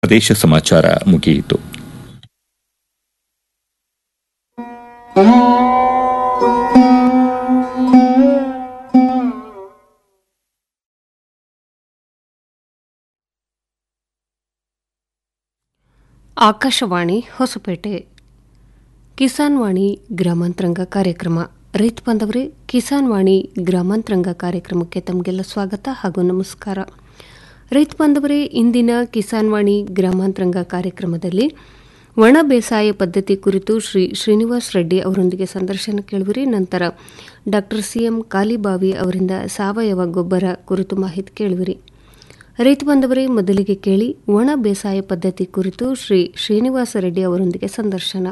ಪ್ರದೇಶ ಸಮಾಚಾರ ಮುಗಿಯಿತು ಆಕಾಶವಾಣಿ ಹೊಸಪೇಟೆ ಕಿಸಾನ್ ವಾಣಿ ಗ್ರಾಮಾಂತರಂಗ ಕಾರ್ಯಕ್ರಮ ರೈತ ಬಾಂಧವರೇ ಕಿಸಾನ್ ವಾಣಿ ಗ್ರಾಮಾಂತರಂಗ ಕಾರ್ಯಕ್ರಮಕ್ಕೆ ತಮಗೆಲ್ಲ ಸ್ವಾಗತ ಹಾಗೂ ನಮಸ್ಕಾರ ರೈತ ಬಾಂಧವರೇ ಇಂದಿನ ಕಿಸಾನ್ ವಾಣಿ ಗ್ರಾಮಾಂತರಂಗ ಕಾರ್ಯಕ್ರಮದಲ್ಲಿ ಒಣ ಬೇಸಾಯ ಪದ್ಧತಿ ಕುರಿತು ಶ್ರೀ ಶ್ರೀನಿವಾಸ್ ರೆಡ್ಡಿ ಅವರೊಂದಿಗೆ ಸಂದರ್ಶನ ಕೇಳುವಿರಿ ನಂತರ ಡಾ ಸಿಎಂ ಕಾಲಿಬಾವಿ ಅವರಿಂದ ಸಾವಯವ ಗೊಬ್ಬರ ಕುರಿತು ಮಾಹಿತಿ ಕೇಳುವಿರಿ ರೈತ ಬಾಂಧವರೇ ಮೊದಲಿಗೆ ಕೇಳಿ ಒಣ ಬೇಸಾಯ ಪದ್ಧತಿ ಕುರಿತು ಶ್ರೀ ಶ್ರೀನಿವಾಸ ರೆಡ್ಡಿ ಅವರೊಂದಿಗೆ ಸಂದರ್ಶನ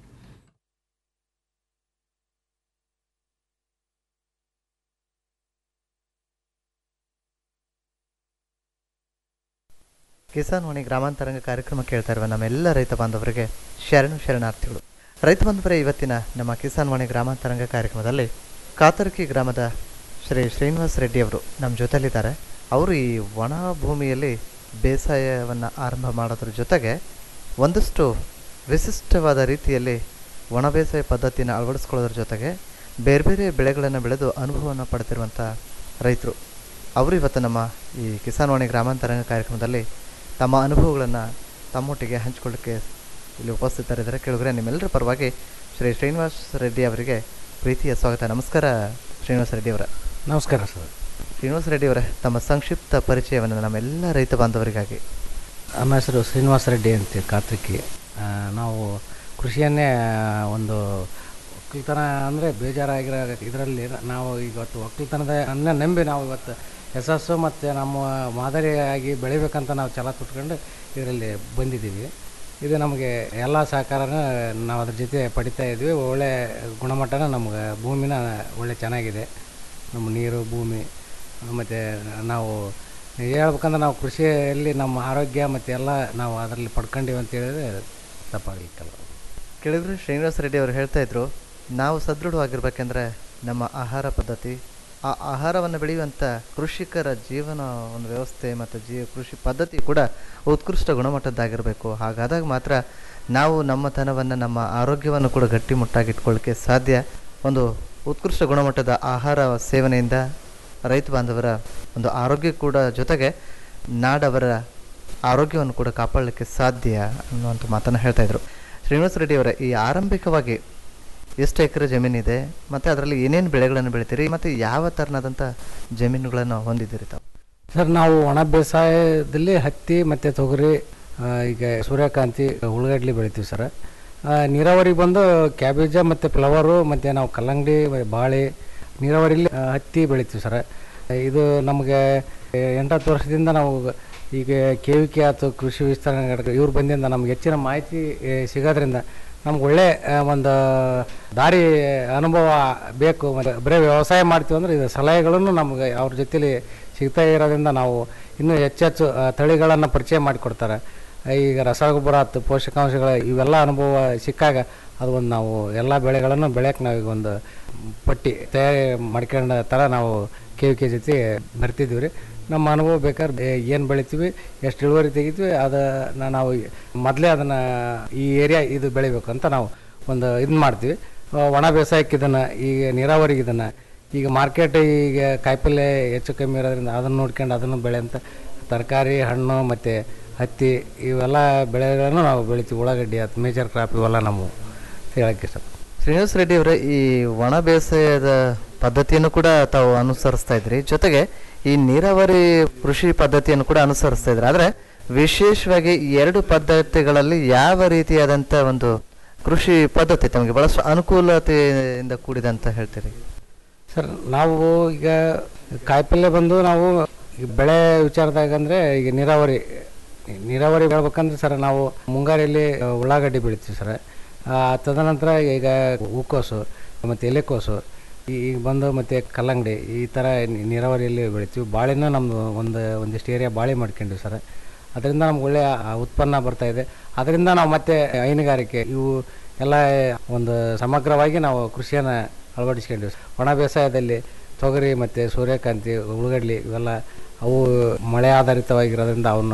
ಕಿಸಾನ್ ವಾಣಿ ಗ್ರಾಮಾಂತರಂಗ ಕಾರ್ಯಕ್ರಮ ಕೇಳ್ತಾ ಇರುವ ನಮ್ಮೆಲ್ಲ ರೈತ ಬಾಂಧವರಿಗೆ ಶರಣು ಶರಣಾರ್ಥಿಗಳು ರೈತ ಬಾಂಧವರೇ ಇವತ್ತಿನ ನಮ್ಮ ಕಿಸಾನ್ ವಾಣಿ ಗ್ರಾಮಾಂತರಂಗ ಕಾರ್ಯಕ್ರಮದಲ್ಲಿ ಕಾತರ್ಕಿ ಗ್ರಾಮದ ಶ್ರೀ ಶ್ರೀನಿವಾಸ್ ರೆಡ್ಡಿ ಅವರು ನಮ್ಮ ಜೊತೆಲಿದ್ದಾರೆ ಅವರು ಈ ಒಣ ಭೂಮಿಯಲ್ಲಿ ಬೇಸಾಯವನ್ನು ಆರಂಭ ಮಾಡೋದ್ರ ಜೊತೆಗೆ ಒಂದಷ್ಟು ವಿಶಿಷ್ಟವಾದ ರೀತಿಯಲ್ಲಿ ಒಣ ಬೇಸಾಯ ಪದ್ಧತಿನ ಅಳವಡಿಸ್ಕೊಳ್ಳೋದ್ರ ಜೊತೆಗೆ ಬೇರೆ ಬೇರೆ ಬೆಳೆಗಳನ್ನು ಬೆಳೆದು ಅನುಭವವನ್ನು ಪಡೆದಿರುವಂಥ ರೈತರು ಅವರು ಇವತ್ತು ನಮ್ಮ ಈ ಕಿಸಾನ್ ವಾಣಿ ಗ್ರಾಮಾಂತರಂಗ ಕಾರ್ಯಕ್ರಮದಲ್ಲಿ ತಮ್ಮ ಅನುಭವಗಳನ್ನು ತಮ್ಮೊಟ್ಟಿಗೆ ಹಂಚಿಕೊಳ್ಳಿಕ್ಕೆ ಇಲ್ಲಿ ಉಪಸ್ಥಿತರಿದ್ದಾರೆ ಕೇಳಿದ್ರೆ ನಿಮ್ಮೆಲ್ಲರ ಪರವಾಗಿ ಶ್ರೀ ಶ್ರೀನಿವಾಸ್ ರೆಡ್ಡಿ ಅವರಿಗೆ ಪ್ರೀತಿಯ ಸ್ವಾಗತ ನಮಸ್ಕಾರ ಶ್ರೀನಿವಾಸ ರೆಡ್ಡಿ ಅವರ ನಮಸ್ಕಾರ ಸರ್ ಶ್ರೀನಿವಾಸ ರೆಡ್ಡಿ ಅವರೇ ತಮ್ಮ ಸಂಕ್ಷಿಪ್ತ ಪರಿಚಯವನ್ನು ನಮ್ಮೆಲ್ಲ ರೈತ ಬಾಂಧವರಿಗಾಗಿ ನಮ್ಮ ಹೆಸರು ಶ್ರೀನಿವಾಸ ರೆಡ್ಡಿ ಅಂತ ಕಾತ್ರಿಕಿ ಆ, ನಾವು ಕೃಷಿಯನ್ನೇ ಒಂದು ಒಕ್ಕಲ್ತನ ಅಂದರೆ ಬೇಜಾರಾಗಿರೋ ಇದರಲ್ಲಿ ನಾವು ಇವತ್ತು ಒಕ್ಕಲ್ತನದ ಅನ್ನ ನಂಬಿ ನಾವು ಇವತ್ತು ಯಶಸ್ಸು ಮತ್ತು ನಮ್ಮ ಮಾದರಿಯಾಗಿ ಬೆಳಿಬೇಕಂತ ನಾವು ಛಲ ತುಟ್ಕೊಂಡು ಇದರಲ್ಲಿ ಬಂದಿದ್ದೀವಿ ಇದು ನಮಗೆ ಎಲ್ಲ ಸಹಕಾರನ ನಾವು ಅದ್ರ ಜೊತೆ ಪಡಿತಾ ಇದ್ವಿ ಒಳ್ಳೆ ಗುಣಮಟ್ಟನ ನಮ್ಗೆ ಭೂಮಿನ ಒಳ್ಳೆ ಚೆನ್ನಾಗಿದೆ ನಮ್ಮ ನೀರು ಭೂಮಿ ಮತ್ತು ನಾವು ಹೇಳ್ಬೇಕಂದ್ರೆ ನಾವು ಕೃಷಿಯಲ್ಲಿ ನಮ್ಮ ಆರೋಗ್ಯ ಮತ್ತು ಎಲ್ಲ ನಾವು ಅದರಲ್ಲಿ ಪಡ್ಕೊಂಡಿವಿ ಅಂತ ಹೇಳಿದ್ರೆ ತಪ್ಪಾಗಲಿಕ್ಕಲ್ಲ ಕೇಳಿದ್ರೆ ಶ್ರೀನಿವಾಸ ರೆಡ್ಡಿ ಅವರು ಹೇಳ್ತಾ ಇದ್ರು ನಾವು ಸದೃಢವಾಗಿರ್ಬೇಕೆಂದ್ರೆ ನಮ್ಮ ಆಹಾರ ಪದ್ಧತಿ ಆ ಆಹಾರವನ್ನು ಬೆಳೆಯುವಂಥ ಕೃಷಿಕರ ಜೀವನ ಒಂದು ವ್ಯವಸ್ಥೆ ಮತ್ತು ಜೀ ಕೃಷಿ ಪದ್ಧತಿ ಕೂಡ ಉತ್ಕೃಷ್ಟ ಗುಣಮಟ್ಟದ್ದಾಗಿರಬೇಕು ಹಾಗಾದಾಗ ಮಾತ್ರ ನಾವು ನಮ್ಮತನವನ್ನು ನಮ್ಮ ಆರೋಗ್ಯವನ್ನು ಕೂಡ ಗಟ್ಟಿಮುಟ್ಟಾಗಿಟ್ಕೊಳ್ಳಿಕ್ಕೆ ಸಾಧ್ಯ ಒಂದು ಉತ್ಕೃಷ್ಟ ಗುಣಮಟ್ಟದ ಆಹಾರ ಸೇವನೆಯಿಂದ ರೈತ ಬಾಂಧವರ ಒಂದು ಆರೋಗ್ಯ ಕೂಡ ಜೊತೆಗೆ ನಾಡವರ ಆರೋಗ್ಯವನ್ನು ಕೂಡ ಕಾಪಾಡಲಿಕ್ಕೆ ಸಾಧ್ಯ ಅನ್ನುವಂಥ ಮಾತನ್ನು ಹೇಳ್ತಾ ಇದ್ರು ಶ್ರೀನಿವಾಸ ರೆಡ್ಡಿ ಅವರೇ ಈ ಆರಂಭಿಕವಾಗಿ ಎಷ್ಟು ಎಕರೆ ಜಮೀನಿದೆ ಮತ್ತು ಅದರಲ್ಲಿ ಏನೇನು ಬೆಳೆಗಳನ್ನು ಬೆಳಿತೀರಿ ಮತ್ತು ಯಾವ ಥರನಾದಂಥ ಜಮೀನುಗಳನ್ನು ಹೊಂದಿದ್ದೀರಿ ತಾವು ಸರ್ ನಾವು ಒಣ ಬೇಸಾಯದಲ್ಲಿ ಹತ್ತಿ ಮತ್ತು ತೊಗರಿ ಆ, ಈಗ ಸೂರ್ಯಕಾಂತಿ ಉಳ್ಳಾಗಡ್ಲಿ ಬೆಳಿತೀವಿ ಸರ್ ಆ, ನೀರಾವರಿಗೆ ಬಂದು ಕ್ಯಾಬೇಜ ಮತ್ತು ಫ್ಲವರು ಮತ್ತು ನಾವು ಕಲ್ಲಂಗಡಿ ಬಾಳೆ ನೀರಾವರಿಲಿ ಆ, ಹತ್ತಿ ಬೆಳಿತೀವಿ ಸರ್ ಇದು ನಮಗೆ ಎಂಟತ್ತು ವರ್ಷದಿಂದ ನಾವು ಈಗ ಕೆ ವಿ ಕೆ ಆಯ್ತು ಕೃಷಿ ವಿಸ್ತರಣೆ ಘಟಕ ಇವ್ರು ಬಂದಿಂದ ನಮ್ಗೆ ಹೆಚ್ಚಿನ ಮಾಹಿತಿ ಏ, ಸಿಗೋದ್ರಿಂದ ನಮ್ಗೆ ಒಳ್ಳೆ ಆ, ಒಂದು ದಾರಿ ಅನುಭವ ಬೇಕು ಮತ್ತು ಬರೀ ವ್ಯವಸಾಯ ಮಾಡ್ತೀವಿ ಅಂದ್ರೆ ಇದು ಸಲಹೆಗಳನ್ನು ನಮ್ಗೆ ಅವ್ರ ಜೊತೆಲಿ ಸಿಗ್ತಾ ಇರೋದ್ರಿಂದ ನಾವು ಇನ್ನೂ ಹೆಚ್ಚೆಚ್ಚು ಆ, ತಳಿಗಳನ್ನು ಪರಿಚಯ ಮಾಡಿಕೊಡ್ತಾರೆ ಈಗ ರಸಗೊಬ್ಬರ ಆಯ್ತು ಪೋಷಕಾಂಶಗಳ ಇವೆಲ್ಲ ಅನುಭವ ಸಿಕ್ಕಾಗ ಅದು ಒಂದು ನಾವು ಎಲ್ಲ ಬೆಳೆಗಳನ್ನು ಬೆಳೆಯಕ್ಕೆ ನಾವು ಈಗ ಒಂದು ಪಟ್ಟಿ ತಯಾರಿ ಮಾಡ್ಕೊಂಡ ಥರ ನಾವು ಕೆ ವಿ ಕೆ ಜೊತೆ ಬರ್ತಿದ್ದೀವಿ ರೀ ನಮ್ಮ ಅನುಭವ ಬೇಕಾದ್ರೆ ಏನು ಬೆಳಿತೀವಿ ಎಷ್ಟು ಇಳುವರಿ ತೆಗಿತೀವಿ ಅದನ್ನು ನಾವು ಮೊದಲೇ ಅದನ್ನು ಈ ಏರಿಯಾ ಇದು ಬೆಳಿಬೇಕು ಅಂತ ನಾವು ಒಂದು ಇದು ಮಾಡ್ತೀವಿ ಆ, ಒಣ ಬೇಸಾಯಕ್ಕೆ ಇದನ್ನು ಈಗ ನೀರಾವರಿಗೆ ಇದನ್ನು ಈಗ ಮಾರ್ಕೆಟ್ ಈಗ ಕಾಯಿಪಲ್ಯ ಹೆಚ್ಚು ಕಮ್ಮಿ ಇರೋದ್ರಿಂದ ಅದನ್ನು ನೋಡ್ಕೊಂಡು ಅದನ್ನು ಬೆಳೆಯಂತ ತರಕಾರಿ ಹಣ್ಣು ಮತ್ತು ಹತ್ತಿ ಇವೆಲ್ಲ ಬೆಳೆಗಳನ್ನು ನಾವು ಬೆಳಿತೀವಿ ಉಳ್ಳಾಗಡ್ಡಿ ಅದು ಮೇಜರ್ ಕ್ರಾಪ್ ಇವೆಲ್ಲ ನಾವು ಹೇಳೋಕ್ಕೆ ಇಷ್ಟ ಶ್ರೀನಿವಾಸ ರೆಡ್ಡಿ ಅವರೇ ಈ ಒಣ ಬೇಸಾಯದ ಪದ್ಧತಿಯನ್ನು ಕೂಡ ತಾವು ಅನುಸರಿಸ್ತಾ ಇದ್ರಿ ಜೊತೆಗೆ ಈ ನೀರಾವರಿ ಕೃಷಿ ಪದ್ಧತಿಯನ್ನು ಕೂಡ ಅನುಸರಿಸ್ತಾ ಇದ್ರಿ ಆದರೆ ವಿಶೇಷವಾಗಿ ಈ ಎರಡು ಪದ್ಧತಿಗಳಲ್ಲಿ ಯಾವ ರೀತಿಯಾದಂಥ ಒಂದು ಕೃಷಿ ಪದ್ಧತಿ ತಮಗೆ ಬಹಳಷ್ಟು ಅನುಕೂಲತೆಯಿಂದ ಕೂಡಿದಂತ ಹೇಳ್ತೀರಿ ಸರ್ ನಾವು ಈಗ ಕಾಯಿಪಲ್ಯ ಬಂದು ನಾವು ಈ ಬೆಳೆ ವಿಚಾರದಾಗ ಅಂದರೆ ಈಗ ನೀರಾವರಿ ನೀರಾವರಿ ಬೆಳ್ಬೇಕಂದ್ರೆ ಸರ್ ನಾವು ಮುಂಗಾರಿಯಲ್ಲಿ ಆ, ಉಳ್ಳಾಗಡ್ಡಿ ಬೆಳಿತೀವಿ ಸರ್ ಆ, ತದನಂತರ ಈಗ ಹೂಕೋಸು ಮತ್ತು ಎಲೆಕೋಸು ಈ- ಈಗ ಬಂದು ಮತ್ತು ಕಲ್ಲಂಗಡಿ ಈ ಥರ ನೀ- ನೀರಾವರಿಯಲ್ಲಿ ಬೆಳಿತೀವಿ ಬಾಳೆನೂ ನಮ್ಮದು ಒಂದು ಒಂದಿಷ್ಟು ಏರಿಯಾ ಬಾಳೆ ಮಾಡ್ಕೊಂಡ್ವಿ ಸರ್ ಅದರಿಂದ ನಮ್ಗೆ ಒಳ್ಳೆಯ ಆ, ಉತ್ಪನ್ನ ಬರ್ತಾ ಇದೆ ಅದರಿಂದ ನಾವು ಮತ್ತೆ ಹೈನುಗಾರಿಕೆ ಇವು ಎಲ್ಲ ಒಂದು ಸಮಗ್ರವಾಗಿ ನಾವು ಕೃಷಿಯನ್ನು ಅಳವಡಿಸ್ಕೊಂಡ್ವಿ ಒಣ ಬೇಸಾಯದಲ್ಲಿ ತೊಗರಿ ಮತ್ತು ಸೂರ್ಯಕಾಂತಿ ಉಳ್ಳಾಗಡ್ಲಿ ಇವೆಲ್ಲ ಅವು ಮಳೆ ಆಧಾರಿತವಾಗಿರೋದ್ರಿಂದ ಅವನ್ನ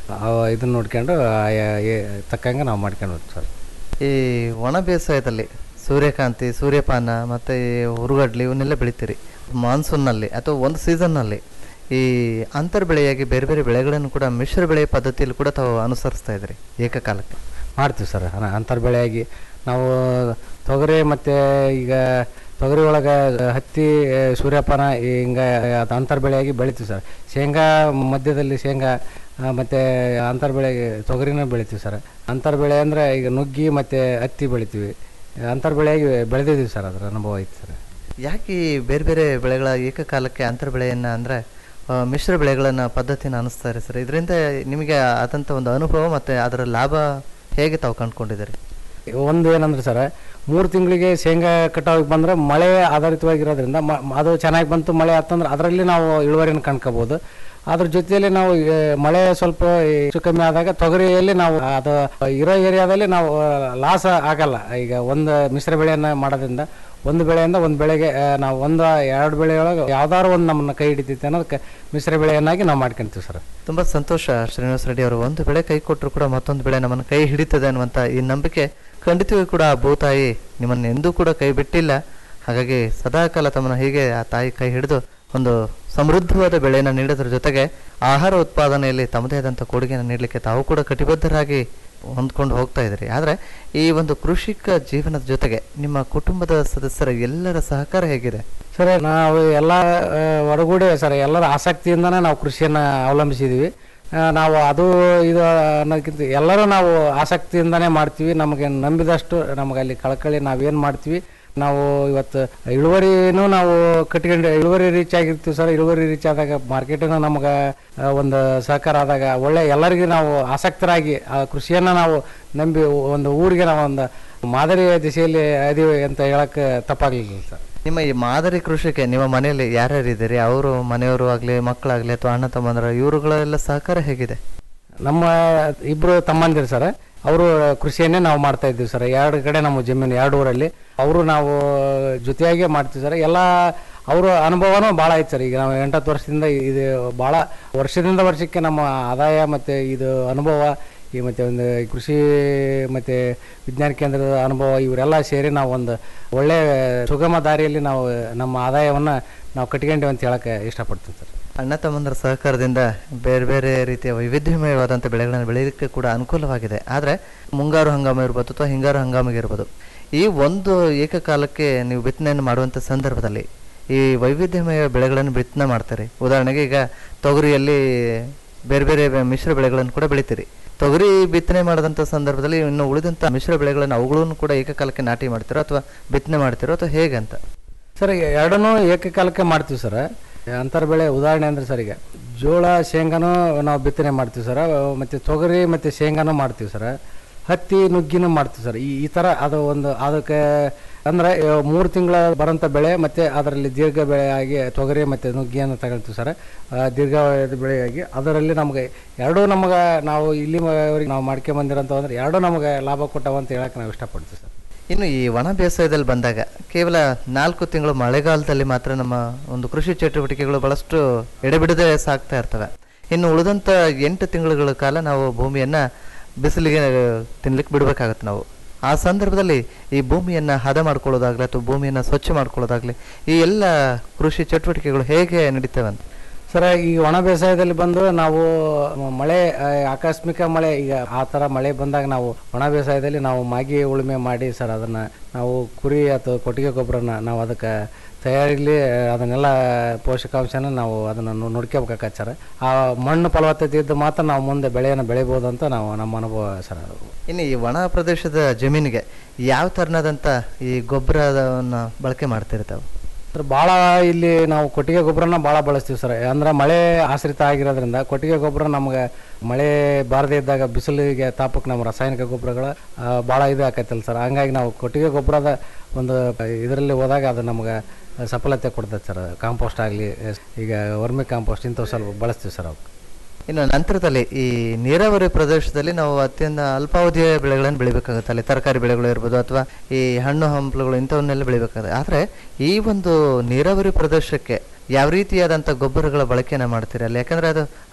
ಇದನ್ನ ನೋಡ್ಕೊಂಡು ಆಯಾ- ಏ- ತಕ್ಕಂಗೆ ನಾವು ಮಾಡ್ಕೊಂಡು ಹೋಗ್ತೀವಿ ಸರ್ ಈ ಒಣ ಬೇಸಾಯದಲ್ಲಿ ಸೂರ್ಯಕಾಂತಿ ಸೂರ್ಯಪಾನ ಮತ್ತು ಈ ಹುರುಗಡ್ಲಿ ಇವನ್ನೆಲ್ಲ ಬೆಳಿತೀರಿ ಮಾನ್ಸೂನ್ನಲ್ಲಿ ಅಥವಾ ಒಂದು ಸೀಸನ್ನಲ್ಲಿ ಈ ಅಂತರ್ ಬೆಳೆಯಾಗಿ ಬೇರೆ ಬೇರೆ ಬೆಳೆಗಳನ್ನು ಕೂಡ ಮಿಶ್ರ ಬೆಳೆ ಪದ್ಧತಿಯಲ್ಲಿ ಕೂಡ ತಾವು ಅನುಸರಿಸ್ತಾ ಇದ್ರಿ ಏಕಕಾಲಕ್ಕೆ ಮಾಡ್ತೀವಿ ಸರ್ ಅನ- ಅಂತರ್ ಬೆಳೆಯಾಗಿ ನಾವು ತೊಗರಿ ಮತ್ತು ಈಗ ತೊಗರಿ ಒಳಗೆ ಹತ್ತಿ ಆ, ಸೂರ್ಯಪಾನ ಹಿಂಗೆ ಅದು ಅಂತರ್ ಬೆಳೆಯಾಗಿ ಬೆಳಿತೀವಿ ಸರ್ ಶೇಂಗಾ ಮಧ್ಯದಲ್ಲಿ ಶೇಂಗಾ ಆ, ಮತ್ತು ಅಂತರ್ ಬೆಳೆಗೆ ತೊಗರಿನ ಬೆಳಿತೀವಿ ಸರ್ ಅಂತರ್ ಬೆಳೆ ಅಂದರೆ ಈಗ ನುಗ್ಗಿ ಮತ್ತು ಹತ್ತಿ ಬೆಳಿತೀವಿ ಅಂತರ್ ಬೆಳೆಯಾಗಿ ಬೆಳೆದಿದ್ದೀವಿ ಸರ್ ಅದರ ಅನುಭವ ಐತೆ ಸರ್ ಯಾಕೆ ಈ ಬೇರೆ ಬೇರೆ ಬೆಳೆಗಳ ಏಕಕಾಲಕ್ಕೆ ಅಂತರ್ ಬೆಳೆಯನ್ನು ಅಂದರೆ ಮಿಶ್ರ ಬೆಳೆಗಳನ್ನು ಪದ್ಧತಿನ ಅನಿಸ್ತಾರೆ ಸರ್ ಇದರಿಂದ ನಿಮಗೆ ಆದಂಥ ಒಂದು ಅನುಭವ ಮತ್ತು ಅದರ ಲಾಭ ಹೇಗೆ ತಾವು ಕಂಡುಕೊಂಡಿದ್ದೀರಿ ಒಂದು ಏನಂದ್ರೆ ಸರ್ ಮೂರು ತಿಂಗಳಿಗೆ ಶೇಂಗಾ ಕಟಾವಿಗೆ ಬಂದರೆ ಮಳೆ ಆಧಾರಿತವಾಗಿರೋದ್ರಿಂದ ಮ ಮ- ಅದು ಚೆನ್ನಾಗಿ ಬಂತು ಮಳೆ ಆತಂದ್ರೆ ಅದರಲ್ಲಿ ನಾವು ಇಳುವರಿನ ಕಂಡ್ಕೋಬೋದು ಅದ್ರ ಜೊತೆಯಲ್ಲಿ ನಾವು ಆ, ಮಳೆ ಸ್ವಲ್ಪ ಹೆಚ್ಚು ಕಮ್ಮಿ ಆದಾಗ ತೊಗರಿಯಲ್ಲಿ ನಾವು ಅದು ಇರೋ ಏರಿಯಾದಲ್ಲಿ ನಾವು ಲಾಸ್ ಆಗಲ್ಲ ಈಗ ಒಂದು ಮಿಶ್ರ ಬೆಳೆಯನ್ನು ಮಾಡೋದ್ರಿಂದ ಒಂದು ಬೆಳೆಯಿಂದ ಒಂದು ಬೆಳೆಗೆ ಆ, ನಾವು ಒಂದು ಎರಡು ಬೆಳೆಯೊಳಗೆ ಯಾವ್ದಾದ್ರು ಒಂದು ನಮ್ಮನ್ನ ಕೈ ಹಿಡಿತೈತೆ ಅನ್ನೋದಕ್ಕೆ ಮಿಶ್ರ ಬೆಳೆಯನ್ನಾಗಿ ನಾವು ಮಾಡ್ಕೊಂತೀವಿ ಸರ್ ತುಂಬ ಸಂತೋಷ ಶ್ರೀನಿವಾಸ ರೆಡ್ಡಿ ಅವರು ಒಂದು ಬೆಳೆ ಕೈ ಕೊಟ್ಟರು ಕೂಡ ಮತ್ತೊಂದು ಬೆಳೆ ನಮ್ಮನ್ನು ಕೈ ಹಿಡಿತದೆ ಅನ್ನುವಂಥ ಈ ನಂಬಿಕೆ ಖಂಡಿತವೂ ಕೂಡ ಆ ಭೂತಾಯಿ ನಿಮ್ಮನ್ನು ಎಂದೂ ಕೂಡ ಕೈ ಬಿಟ್ಟಿಲ್ಲ ಹಾಗಾಗಿ ಸದಾಕಾಲ ತಮ್ಮನ್ನು ಹೀಗೆ ಆ ತಾಯಿ ಕೈ ಹಿಡಿದು ಒಂದು ಸಮೃದ್ಧವಾದ ಬೆಳೆಯನ್ನು ನೀಡೋದ್ರ ಜೊತೆಗೆ ಆಹಾರ ಉತ್ಪಾದನೆಯಲ್ಲಿ ತಮ್ಮದೇ ಆದಂಥ ಕೊಡುಗೆಯನ್ನು ನೀಡಲಿಕ್ಕೆ ತಾವು ಕೂಡ ಕಟಿಬದ್ಧರಾಗಿ ಹೊಂದ್ಕೊಂಡು ಹೋಗ್ತಾ ಇದ್ದೀರಿ ಆದರೆ ಈ ಒಂದು ಕೃಷಿಕ ಜೀವನದ ಜೊತೆಗೆ ನಿಮ್ಮ ಕುಟುಂಬದ ಸದಸ್ಯರ ಎಲ್ಲರ ಸಹಕಾರ ಹೇಗಿದೆ ಸರ್ ನಾವು ಎಲ್ಲ ಆ, ಒಡಗೂಡಿ ಸರ್ ಎಲ್ಲರ ಆಸಕ್ತಿಯಿಂದನೇ ನಾವು ಕೃಷಿಯನ್ನು ಅವಲಂಬಿಸಿದ್ದೀವಿ ಆ, ನಾವು ಅದು ಇದು ಅನ್ನೋದಕ್ಕಿಂತ ಎಲ್ಲರೂ ನಾವು ಆಸಕ್ತಿಯಿಂದನೇ ಮಾಡ್ತೀವಿ ನಮಗೆ ನಂಬಿದಷ್ಟು ನಮಗೆ ಅಲ್ಲಿ ಕಳ್ಕಳಿ ನಾವೇನು ಮಾಡ್ತೀವಿ ನಾವು ಇವತ್ತು ಇಳುವರಿನೂ ನಾವು ಕಟ್ಕೊಂಡು ಇಳುವರಿ ರೀಚ್ ಆಗಿರ್ತೀವಿ ಸರ್ ಇಳುವರಿ ರೀಚ್ ಆದಾಗ ಮಾರ್ಕೆಟಿನ ನಮಗೆ ಆ, ಒಂದು ಸಹಕಾರ ಆದಾಗ ಒಳ್ಳೆ ಎಲ್ಲರಿಗೂ ನಾವು ಆಸಕ್ತರಾಗಿ ಆ ಕೃಷಿಯನ್ನು ನಾವು ನಂಬಿ ಒಂದು ಊರಿಗೆ ನಾವು ಒಂದು ಮಾದರಿಯ ದಿಶೆಯಲ್ಲಿ ಅದೀವಿ ಅಂತ ಹೇಳಕ್ಕೆ ತಪ್ಪಾಗಲಿಲ್ಲ ಸರ್ ನಿಮ್ಮ ಈ ಮಾದರಿ ಕೃಷಿಗೆ ನಿಮ್ಮ ಮನೆಯಲ್ಲಿ ಯಾರ್ಯಾರು ಇದ್ದೀರಿ ಅವರು ಮನೆಯವರು ಆಗಲಿ ಮಕ್ಕಳಾಗಲಿ ಅಥವಾ ಅಣ್ಣ ತಮ್ಮಂದ್ರ ಇವರುಗಳೆಲ್ಲ ಸಹಕಾರ ಹೇಗಿದೆ ನಮ್ಮ ಇಬ್ರು ತಮ್ಮಂದಿರು ಸರ್ ಅವರು ಕೃಷಿಯನ್ನೇ ನಾವು ಮಾಡ್ತಾ ಇದ್ದೀವಿ ಸರ್ ಎರಡು ಕಡೆ ನಮ್ಮ ಜಮೀನು ಎರಡು ಊರಲ್ಲಿ ಅವರು ನಾವು ಜೊತೆಯಾಗಿ ಮಾಡ್ತೀವಿ ಸರ್ ಎಲ್ಲ ಅವರ ಅನುಭವನೂ ಭಾಳ ಐತೆ ಸರ್ ಈಗ ನಾವು ಎಂಟತ್ತು ವರ್ಷದಿಂದ ಇದು ಭಾಳ ವರ್ಷದಿಂದ ವರ್ಷಕ್ಕೆ ನಮ್ಮ ಆದಾಯ ಮತ್ತು ಇದು ಅನುಭವ ಈ ಮತ್ತು ಒಂದು ಕೃಷಿ ಮತ್ತು ವಿಜ್ಞಾನ ಕೇಂದ್ರದ ಅನುಭವ ಇವರೆಲ್ಲ ಸೇರಿ ನಾವು ಒಂದು ಒಳ್ಳೆ ಸುಗಮ ದಾರಿಯಲ್ಲಿ ನಾವು ನಮ್ಮ ಆದಾಯವನ್ನು ನಾವು ಕಟ್ಕೊಂಡೇವೆ ಅಂತ ಹೇಳಕ್ಕೆ ಇಷ್ಟಪಡ್ತೀನಿ ಸರ್ ಅಣ್ಣ ತಮ್ಮಂದರ ಸಹಕಾರದಿಂದ ಬೇರೆ ಬೇರೆ ರೀತಿಯ ವೈವಿಧ್ಯಮಯವಾದಂಥ ಬೆಳೆಗಳನ್ನು ಬೆಳೆಯಲಿಕ್ಕೆ ಕೂಡ ಅನುಕೂಲವಾಗಿದೆ ಆದರೆ ಮುಂಗಾರು ಹಂಗಾಮ ಇರ್ಬೋದು ಅಥವಾ ಹಿಂಗಾರು ಹಂಗಾಮಿಗೆ ಇರ್ಬೋದು ಈ ಒಂದು ಏಕಕಾಲಕ್ಕೆ ನೀವು ಬಿತ್ತನೆಯನ್ನು ಮಾಡುವಂಥ ಸಂದರ್ಭದಲ್ಲಿ ಈ ವೈವಿಧ್ಯಮಯ ಬೆಳೆಗಳನ್ನು ಬಿತ್ತನೆ ಮಾಡ್ತಾರೆ ಉದಾಹರಣೆಗೆ ಈಗ ತೊಗರಿಯಲ್ಲಿ ಬೇರೆ ಬೇರೆ ಬೆ- ಮಿಶ್ರ ಬೆಳೆಗಳನ್ನು ಕೂಡ ಬೆಳಿತೀರಿ ತೊಗರಿ ಬಿತ್ತನೆ ಮಾಡಿದಂಥ ಸಂದರ್ಭದಲ್ಲಿ ಇನ್ನು ಉಳಿದಂಥ ಮಿಶ್ರ ಬೆಳೆಗಳನ್ನು ಅವುಗಳನ್ನು ಕೂಡ ಏಕಕಾಲಕ್ಕೆ ನಾಟಿ ಮಾಡ್ತೀರೋ ಅಥವಾ ಬಿತ್ತನೆ ಮಾಡ್ತೀರೋ ಅಥವಾ ಹೇಗೆ ಅಂತ ಸರ್ ಈಗ ಎರಡನ್ನೂ ಏಕಕಾಲಕ್ಕೆ ಮಾಡ್ತೀವಿ ಸರ್ ಅಂತರ್ ಬೆಳೆ ಉದಾಹರಣೆ ಅಂದ್ರೆ ಸರ್ ಈಗ ಜೋಳ ಶೇಂಗಾನು ನಾವು ಬಿತ್ತನೆ ಮಾಡ್ತೀವಿ ಸರ್ ಮತ್ತು ತೊಗರಿ ಮತ್ತು ಶೇಂಗಾನು ಮಾಡ್ತೀವಿ ಸರ್ ಹತ್ತಿ ನುಗ್ಗಿನೂ ಮಾಡ್ತೀವಿ ಸರ್ ಈ ಈ ಥರ ಅದು ಒಂದು ಅದಕ್ಕೆ ಅಂದರೆ ಮೂರು ತಿಂಗಳ ಬರೋಂಥ ಬೆಳೆ ಮತ್ತು ಅದರಲ್ಲಿ ದೀರ್ಘ ಬೆಳೆಯಾಗಿ ತೊಗರಿ ಮತ್ತು ನುಗ್ಗಿಯನ್ನು ತಗೊಳ್ತೀವಿ ಸರ್ ಆ, ದೀರ್ಘಾವಧಿಯ ಬೆಳೆಯಾಗಿ ಅದರಲ್ಲಿ ನಮಗೆ ಎರಡೂ ನಮಗೆ ನಾವು ಇಲ್ಲಿವರೆಗೆ ನಾವು ಮಾಡ್ಕೊಂಬಂದಿರೋಂಥ ಅಂದ್ರೆ ಎರಡೂ ನಮಗೆ ಲಾಭ ಕೊಟ್ಟವ ಅಂತ ಹೇಳಕ್ಕೆ ನಾವು ಇಷ್ಟಪಡ್ತೀವಿ ಸರ್ ಇನ್ನು ಈ ಒಣ ಬೇಸಾಯದಲ್ಲಿ ಬಂದಾಗ ಕೇವಲ ನಾಲ್ಕು ತಿಂಗಳು ಮಳೆಗಾಲದಲ್ಲಿ ಮಾತ್ರ ನಮ್ಮ ಒಂದು ಕೃಷಿ ಚಟುವಟಿಕೆಗಳು ಬಹಳಷ್ಟು ಎಡೆಬಿಡದೆ ಸಾಗ್ತಾ ಇರ್ತವೆ ಇನ್ನು ಉಳಿದಂಥ ಎಂಟು ತಿಂಗಳುಗಳ ಕಾಲ ನಾವು ಭೂಮಿಯನ್ನು ಬಿಸಿಲಿಗೆ ತಿನ್ಲಿಕ್ಕೆ ಬಿಡಬೇಕಾಗತ್ತೆ ನಾವು ಆ ಸಂದರ್ಭದಲ್ಲಿ ಈ ಭೂಮಿಯನ್ನು ಹದ ಮಾಡ್ಕೊಳ್ಳೋದಾಗಲಿ ಅಥವಾ ಭೂಮಿಯನ್ನು ಸ್ವಚ್ಛ ಮಾಡ್ಕೊಳ್ಳೋದಾಗಲಿ ಈ ಎಲ್ಲ ಕೃಷಿ ಚಟುವಟಿಕೆಗಳು ಹೇಗೆ ನಡೀತವೆ ಅಂತ ಸರ್ ಈ ಒಣ ಬೇಸಾಯದಲ್ಲಿ ಬಂದು ನಾವು ಮ- ಮಳೆ ಆ, ಆಕಸ್ಮಿಕ ಮಳೆ ಈಗ ಆ ಥರ ಮಳೆ ಬಂದಾಗ ನಾವು ಒಣ ಬೇಸಾಯದಲ್ಲಿ ನಾವು ಮಾಗಿ ಉಳುಮೆ ಮಾಡಿ ಸರ್ ಅದನ್ನು ನಾವು ಕುರಿ ಅಥವಾ ಕೊಟ್ಟಿಗೆ ಗೊಬ್ಬರನ ನಾವು ಅದಕ್ಕೆ ತಯಾರಿಲಿ ಅದನ್ನೆಲ್ಲ ಪೋಷಕಾಂಶನ ನಾವು ಅದನ್ನು ನೋಡ್ಕೋಬೇಕಾಗತ್ತೆ ಸರ್ ಆ ಮಣ್ಣು ಫಲವತ್ತತೆ ಇದ್ದು ಮಾತ್ರ ನಾವು ಮುಂದೆ ಬೆಳೆಯನ್ನು ಬೆಳಿಬೋದು ಅಂತ ನಾವು ನಮ್ಮ ಅನುಭವ ಸರ್ ಅದು ಇನ್ನು ಈ ಒಣ ಪ್ರದೇಶದ ಜಮೀನಿಗೆ ಯಾವ ಥರನಾದಂಥ ಈ ಗೊಬ್ಬರವನ್ನು ಬಳಕೆ ಮಾಡ್ತಿರ್ತಾವೆ ಸರ್ ಭಾಳ ಇಲ್ಲಿ ನಾವು ಕೊಟ್ಟಿಗೆ ಗೊಬ್ಬರನ ಭಾಳ ಬಳಸ್ತೀವಿ ಸರ್ ಅಂದ್ರೆ ಮಳೆ ಆಶ್ರಿತ ಆಗಿರೋದ್ರಿಂದ ಕೊಟ್ಟಿಗೆ ಗೊಬ್ಬರ ನಮ್ಗೆ ಮಳೆ ಬಾರದೇ ಇದ್ದಾಗ ಬಿಸಿಲಿಗೆ ತಾಪಕ್ಕೆ ನಮ್ಮ ರಾಸಾಯನಿಕ ಗೊಬ್ಬರಗಳ ಭಾಳ ಇದು ಆಕೈತಲ್ಲ ಸರ್ ಹಂಗಾಗಿ ನಾವು ಕೊಟ್ಟಿಗೆ ಗೊಬ್ಬರದ ಒಂದು ಇದರಲ್ಲಿ ಹೋದಾಗ ಅದು ನಮ್ಗೆ ಸಫಲತೆ ಕೊಡ್ತೈತೆ ಸರ್ ಕಾಂಪೋಸ್ಟ್ ಆಗಲಿ ಈಗ ವರ್ಮಿ ಕಾಂಪೋಸ್ಟ್ ಇಂಥವು ಸ್ವಲ್ಪ ಬಳಸ್ತೀವಿ ಸರ್ ಅವು ಇನ್ನು ನಂತರದಲ್ಲಿ ಈ ನೀರಾವರಿ ಪ್ರದೇಶದಲ್ಲಿ ನಾವು ಅತ್ಯಂತ ಅಲ್ಪಾವಧಿಯ ಬೆಳೆಗಳನ್ನು ಬೆಳಿಬೇಕಾಗುತ್ತೆ ಅಲ್ಲಿ ತರಕಾರಿ ಬೆಳೆಗಳು ಇರ್ಬೋದು ಅಥವಾ ಈ ಹಣ್ಣು ಹಂಪಲುಗಳು ಇಂಥವನ್ನೆಲ್ಲ ಬೆಳಿಬೇಕಾಗುತ್ತೆ ಆದರೆ ಈ ಒಂದು ನೀರಾವರಿ ಪ್ರದೇಶಕ್ಕೆ ಯಾವ ರೀತಿಯಾದಂಥ ಗೊಬ್ಬರಗಳ ಬಳಕೆಯನ್ನು ಮಾಡ್ತೀರಿ ಅಲ್ಲಿ ಯಾಕಂದರೆ ಅದು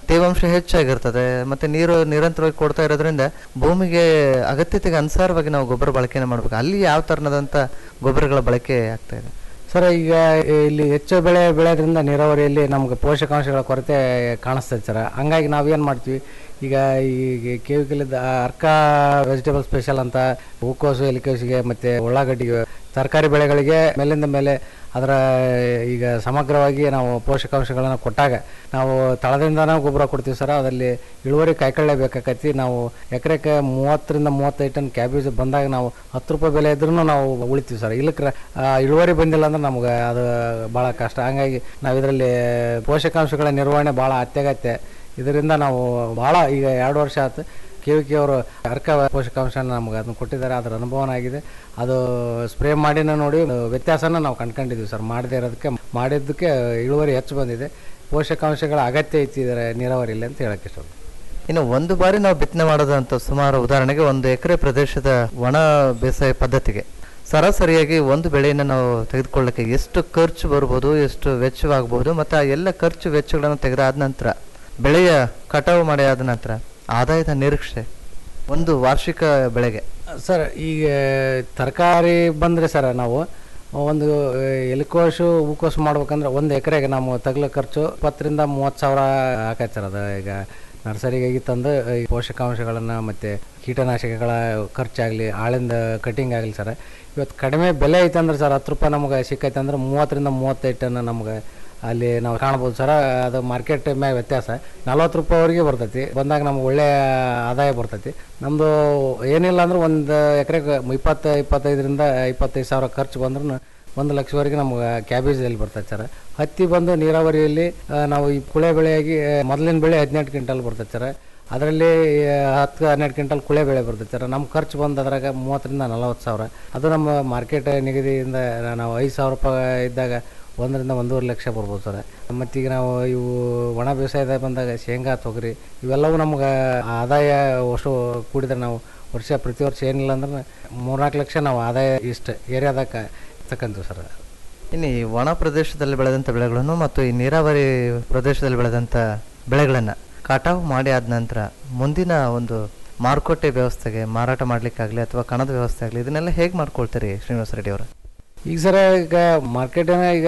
ತೇವಾಂಶ ಹೆಚ್ಚಾಗಿರ್ತದೆ ಮತ್ತೆ ನೀರು ನಿರಂತರವಾಗಿ ಕೊಡ್ತಾ ಇರೋದ್ರಿಂದ ಭೂಮಿಗೆ ಅಗತ್ಯತೆಗೆ ಅನುಸಾರವಾಗಿ ನಾವು ಗೊಬ್ಬರ ಬಳಕೆನ ಮಾಡ್ಬೇಕು ಅಲ್ಲಿ ಯಾವ ತರನದಂತ ಗೊಬ್ಬರಗಳ ಬಳಕೆ ಆಗ್ತಾ ಇದೆ ಸರ್ ಈಗ ಇಲ್ಲಿ ಹೆಚ್ಚು ಬೆಳೆ ಬೆಳೆಯೋದ್ರಿಂದ ನೀರಾವರಿಯಲ್ಲಿ ನಮ್ಗೆ ಪೋಷಕಾಂಶಗಳ ಕೊರತೆ ಕಾಣಿಸ್ತದೆ ಸರ್ ಹಂಗಾಗಿ ನಾವೇನು ಮಾಡ್ತೀವಿ ಈಗ ಈ ಕೇವಿಕಲಿದ್ದ ಅರ್ಕ ವೆಜಿಟೇಬಲ್ ಸ್ಪೆಷಲ್ ಅಂತ ಹೂಕೋಸು ಎಲಿಕೋಸಿಗೆ ಮತ್ತು ಉಳ್ಳಾಗಡ್ಡಿಗೆ ತರಕಾರಿ ಬೆಳೆಗಳಿಗೆ ಮೇಲಿಂದ ಮೇಲೆ ಅದರ ಈಗ ಸಮಗ್ರವಾಗಿ ನಾವು ಪೋಷಕಾಂಶಗಳನ್ನು ಕೊಟ್ಟಾಗ ನಾವು ತಳದಿಂದನೇ ಗೊಬ್ಬರ ಕೊಡ್ತೀವಿ ಸರ್ ಅದರಲ್ಲಿ ಇಳುವರಿ ಕಾಯ್ಕೊಳ್ಳೇ ಬೇಕಾಕತಿ ನಾವು ಎಕರೆಗೆ ಮೂವತ್ತರಿಂದ ಮೂವತ್ತೈದು ಟನ್ ಕ್ಯಾಬೇಜ್ ಬಂದಾಗ ನಾವು ಹತ್ತು ರೂಪಾಯಿ ಬೆಲೆ ಇದ್ರೂ ನಾವು ಉಳಿತೀವಿ ಸರ್ ಇಲ್ಲಕ್ಕೆ ಇಳುವರಿ ಬಂದಿಲ್ಲ ಅಂದ್ರೆ ನಮ್ಗೆ ಅದು ಭಾಳ ಕಷ್ಟ ಹಂಗಾಗಿ ನಾವು ಇದರಲ್ಲಿ ಪೋಷಕಾಂಶಗಳ ನಿರ್ವಹಣೆ ಭಾಳ ಅತ್ಯಗತ್ಯ ಇದರಿಂದ ನಾವು ಭಾಳ ಈಗ ಎರಡು ವರ್ಷ ಆಯ್ತು ಕೆ ವಿ ಕೆ ಅವರು ಅರ್ಕ ಪೋಷಕಾಂಶ ನಮ್ಗೆ ಅದನ್ನು ಕೊಟ್ಟಿದ್ದಾರೆ ಅದರ ಅನುಭವನ ಆಗಿದೆ ಅದು ಸ್ಪ್ರೇ ಮಾಡಿನ ನೋಡಿ ವ್ಯತ್ಯಾಸನ ನಾವು ಕಂಡ್ಕೊಂಡಿದ್ದೀವಿ ಸರ್ ಮಾಡದೇ ಇರೋದಕ್ಕೆ ಮಾಡಿದ್ದಕ್ಕೆ ಇಳುವರಿ ಹೆಚ್ಚು ಬಂದಿದೆ ಪೋಷಕಾಂಶಗಳ ಅಗತ್ಯ ಐತಿ ಇದರ ನೀರಾವರಿಯಲ್ಲಿ ಅಂತ ಹೇಳಕ್ಕೆ ಇಷ್ಟ ಇನ್ನು ಒಂದು ಬಾರಿ ನಾವು ಬಿತ್ತನೆ ಮಾಡೋದಂತ ಸುಮಾರು ಉದಾಹರಣೆಗೆ ಒಂದು ಎಕರೆ ಪ್ರದೇಶದ ಒಣ ಬೇಸಾಯ ಪದ್ಧತಿಗೆ ಸರಾಸರಿಯಾಗಿ ಒಂದು ಬೆಳೆಯನ್ನು ನಾವು ತೆಗೆದುಕೊಳ್ಳಕ್ಕೆ ಎಷ್ಟು ಖರ್ಚು ಬರ್ಬೋದು ಎಷ್ಟು ವೆಚ್ಚವಾಗಬಹುದು ಮತ್ತು ಆ ಎಲ್ಲ ಖರ್ಚು ವೆಚ್ಚಗಳನ್ನು ತೆಗೆದಾದ ನಂತರ ಬೆಳೆಯ ಕಟಾವು ಮಾಡಿ ಆದ ನಂತರ ಆದಾಯದ ನಿರೀಕ್ಷೆ ಒಂದು ವಾರ್ಷಿಕ ಬೆಳೆಗೆ ಸರ್ ಈಗ ತರಕಾರಿ ಬಂದರೆ ಸರ್ ನಾವು ಒಂದು ಎಲೆಕೋಸು ಹೂಕೋಸು ಮಾಡ್ಬೇಕಂದ್ರೆ ಒಂದು ಎಕರೆಗೆ ನಾವು ತಗಲ ಖರ್ಚು ಇಪ್ಪತ್ತರಿಂದ ಮೂವತ್ತು ಸಾವಿರ ಆಕೈತೆ ಸರ್ ಅದು ಈಗ ನರ್ಸರಿಗಾಗಿ ತಂದು ಈ ಪೋಷಕಾಂಶಗಳನ್ನು ಮತ್ತು ಕೀಟನಾಶಕಗಳ ಖರ್ಚಾಗಲಿ ಆಳಿಂದ ಕಟಿಂಗ್ ಆಗಲಿ ಸರ್ ಇವತ್ತು ಕಡಿಮೆ ಬೆಲೆ ಐತೆ ಅಂದ್ರೆ ಸರ್ ಹತ್ತು ರೂಪಾಯಿ ನಮ್ಗೆ ಸಿಕ್ಕೈತೆ ಅಂದ್ರೆ ಮೂವತ್ತರಿಂದ ಮೂವತ್ತೈದು ಟನ್ ನಮ್ಗೆ ಅಲ್ಲಿ ನಾವು ಕಾಣ್ಬೋದು ಸರ್ ಅದು ಮಾರ್ಕೆಟ್ ಮ್ಯಾಗ ವ್ಯತ್ಯಾಸ ನಲ್ವತ್ತು ರೂಪಾಯಿವರೆಗೆ ಬರ್ತೈತಿ ಬಂದಾಗ ನಮ್ಗೆ ಒಳ್ಳೆಯ ಆದಾಯ ಬರ್ತೈತಿ ನಮ್ಮದು ಏನಿಲ್ಲ ಅಂದ್ರೆ ಒಂದು ಎಕರೆಗೆ ಇಪ್ಪತ್ತು ಇಪ್ಪತ್ತೈದರಿಂದ ಇಪ್ಪತ್ತೈದು ಸಾವಿರ ಖರ್ಚು ಬಂದ್ರೂ ಒಂದು ಲಕ್ಷವರೆಗೆ ನಮ್ಗೆ ಕ್ಯಾಬೇಜಲ್ಲಿ ಬರ್ತೈತೆ ಸರ್ ಹತ್ತಿ ಬಂದು ನೀರಾವರಿಯಲ್ಲಿ ಆ, ನಾವು ಈ ಕುಳೆ ಬೆಳೆಯಾಗಿ ಆ, ಮೊದಲಿನ ಬೆಳೆ ಹದಿನೆಂಟು ಕ್ವಿಂಟಲ್ ಬರ್ತೈತೆ ಸರ್ ಅದರಲ್ಲಿ ಹತ್ತು ಹನ್ನೆರಡು ಕ್ವಿಂಟಲ್ ಕುಳೆ ಬೆಳೆ ಬರ್ತೈತೆ ಸರ್ ನಮ್ಮ ಖರ್ಚು ಬಂದು ಅದ್ರಾಗ ಮೂವತ್ತರಿಂದ ನಲವತ್ತು ಸಾವಿರ ಅದು ನಮ್ಮ ಮಾರ್ಕೆಟ್ ನಿಗದಿಯಿಂದ ನಾವು ಐದು ಸಾವಿರ ರೂಪಾಯಿ ಇದ್ದಾಗ ಒಂದರಿಂದ ಒಂದೂವರೆ ಲಕ್ಷ ಬರ್ಬೋದು ಸರ್ ಮತ್ತೀಗ ನಾವು ಇವು ಒಣ ಬೇಸಾಯದಾಗ ಬಂದಾಗ ಶೇಂಗಾ ತೊಗರಿ ಇವೆಲ್ಲವೂ ನಮ್ಗೆ ಆದಾಯ ಅಷ್ಟು ಕೂಡಿದ್ರೆ ನಾವು ವರ್ಷ ಪ್ರತಿ ವರ್ಷ ಏನಿಲ್ಲ ಅಂದ್ರೆ ಮೂರ್ನಾಲ್ಕು ಲಕ್ಷ ನಾವು ಆದಾಯ ಇಷ್ಟು ಏರಿಯಾದಾಗ ತಕ್ಕಂತೀವಿ ಸರ್ ಇನ್ನು ಈ ಒಣ ಪ್ರದೇಶದಲ್ಲಿ ಬೆಳೆದಂಥ ಬೆಳೆಗಳನ್ನು ಮತ್ತು ಈ ನೀರಾವರಿ ಪ್ರದೇಶದಲ್ಲಿ ಬೆಳೆದಂಥ ಬೆಳೆಗಳನ್ನು ಕಟಾವು ಮಾಡಿ ಆದ ನಂತರ ಮುಂದಿನ ಒಂದು ಮಾರುಕಟ್ಟೆ ವ್ಯವಸ್ಥೆಗೆ ಮಾರಾಟ ಮಾಡಲಿಕ್ಕಾಗಲಿ ಅಥವಾ ಕಣದ ವ್ಯವಸ್ಥೆ ಆಗಲಿ ಇದನ್ನೆಲ್ಲ ಹೇಗೆ ಮಾಡ್ಕೊಳ್ತೀರಿ ಶ್ರೀನಿವಾಸ ರೆಡ್ಡಿ ಅವರು ಈಗ ಸರ ಈಗ ಮಾರ್ಕೆಟಿನ ಈಗ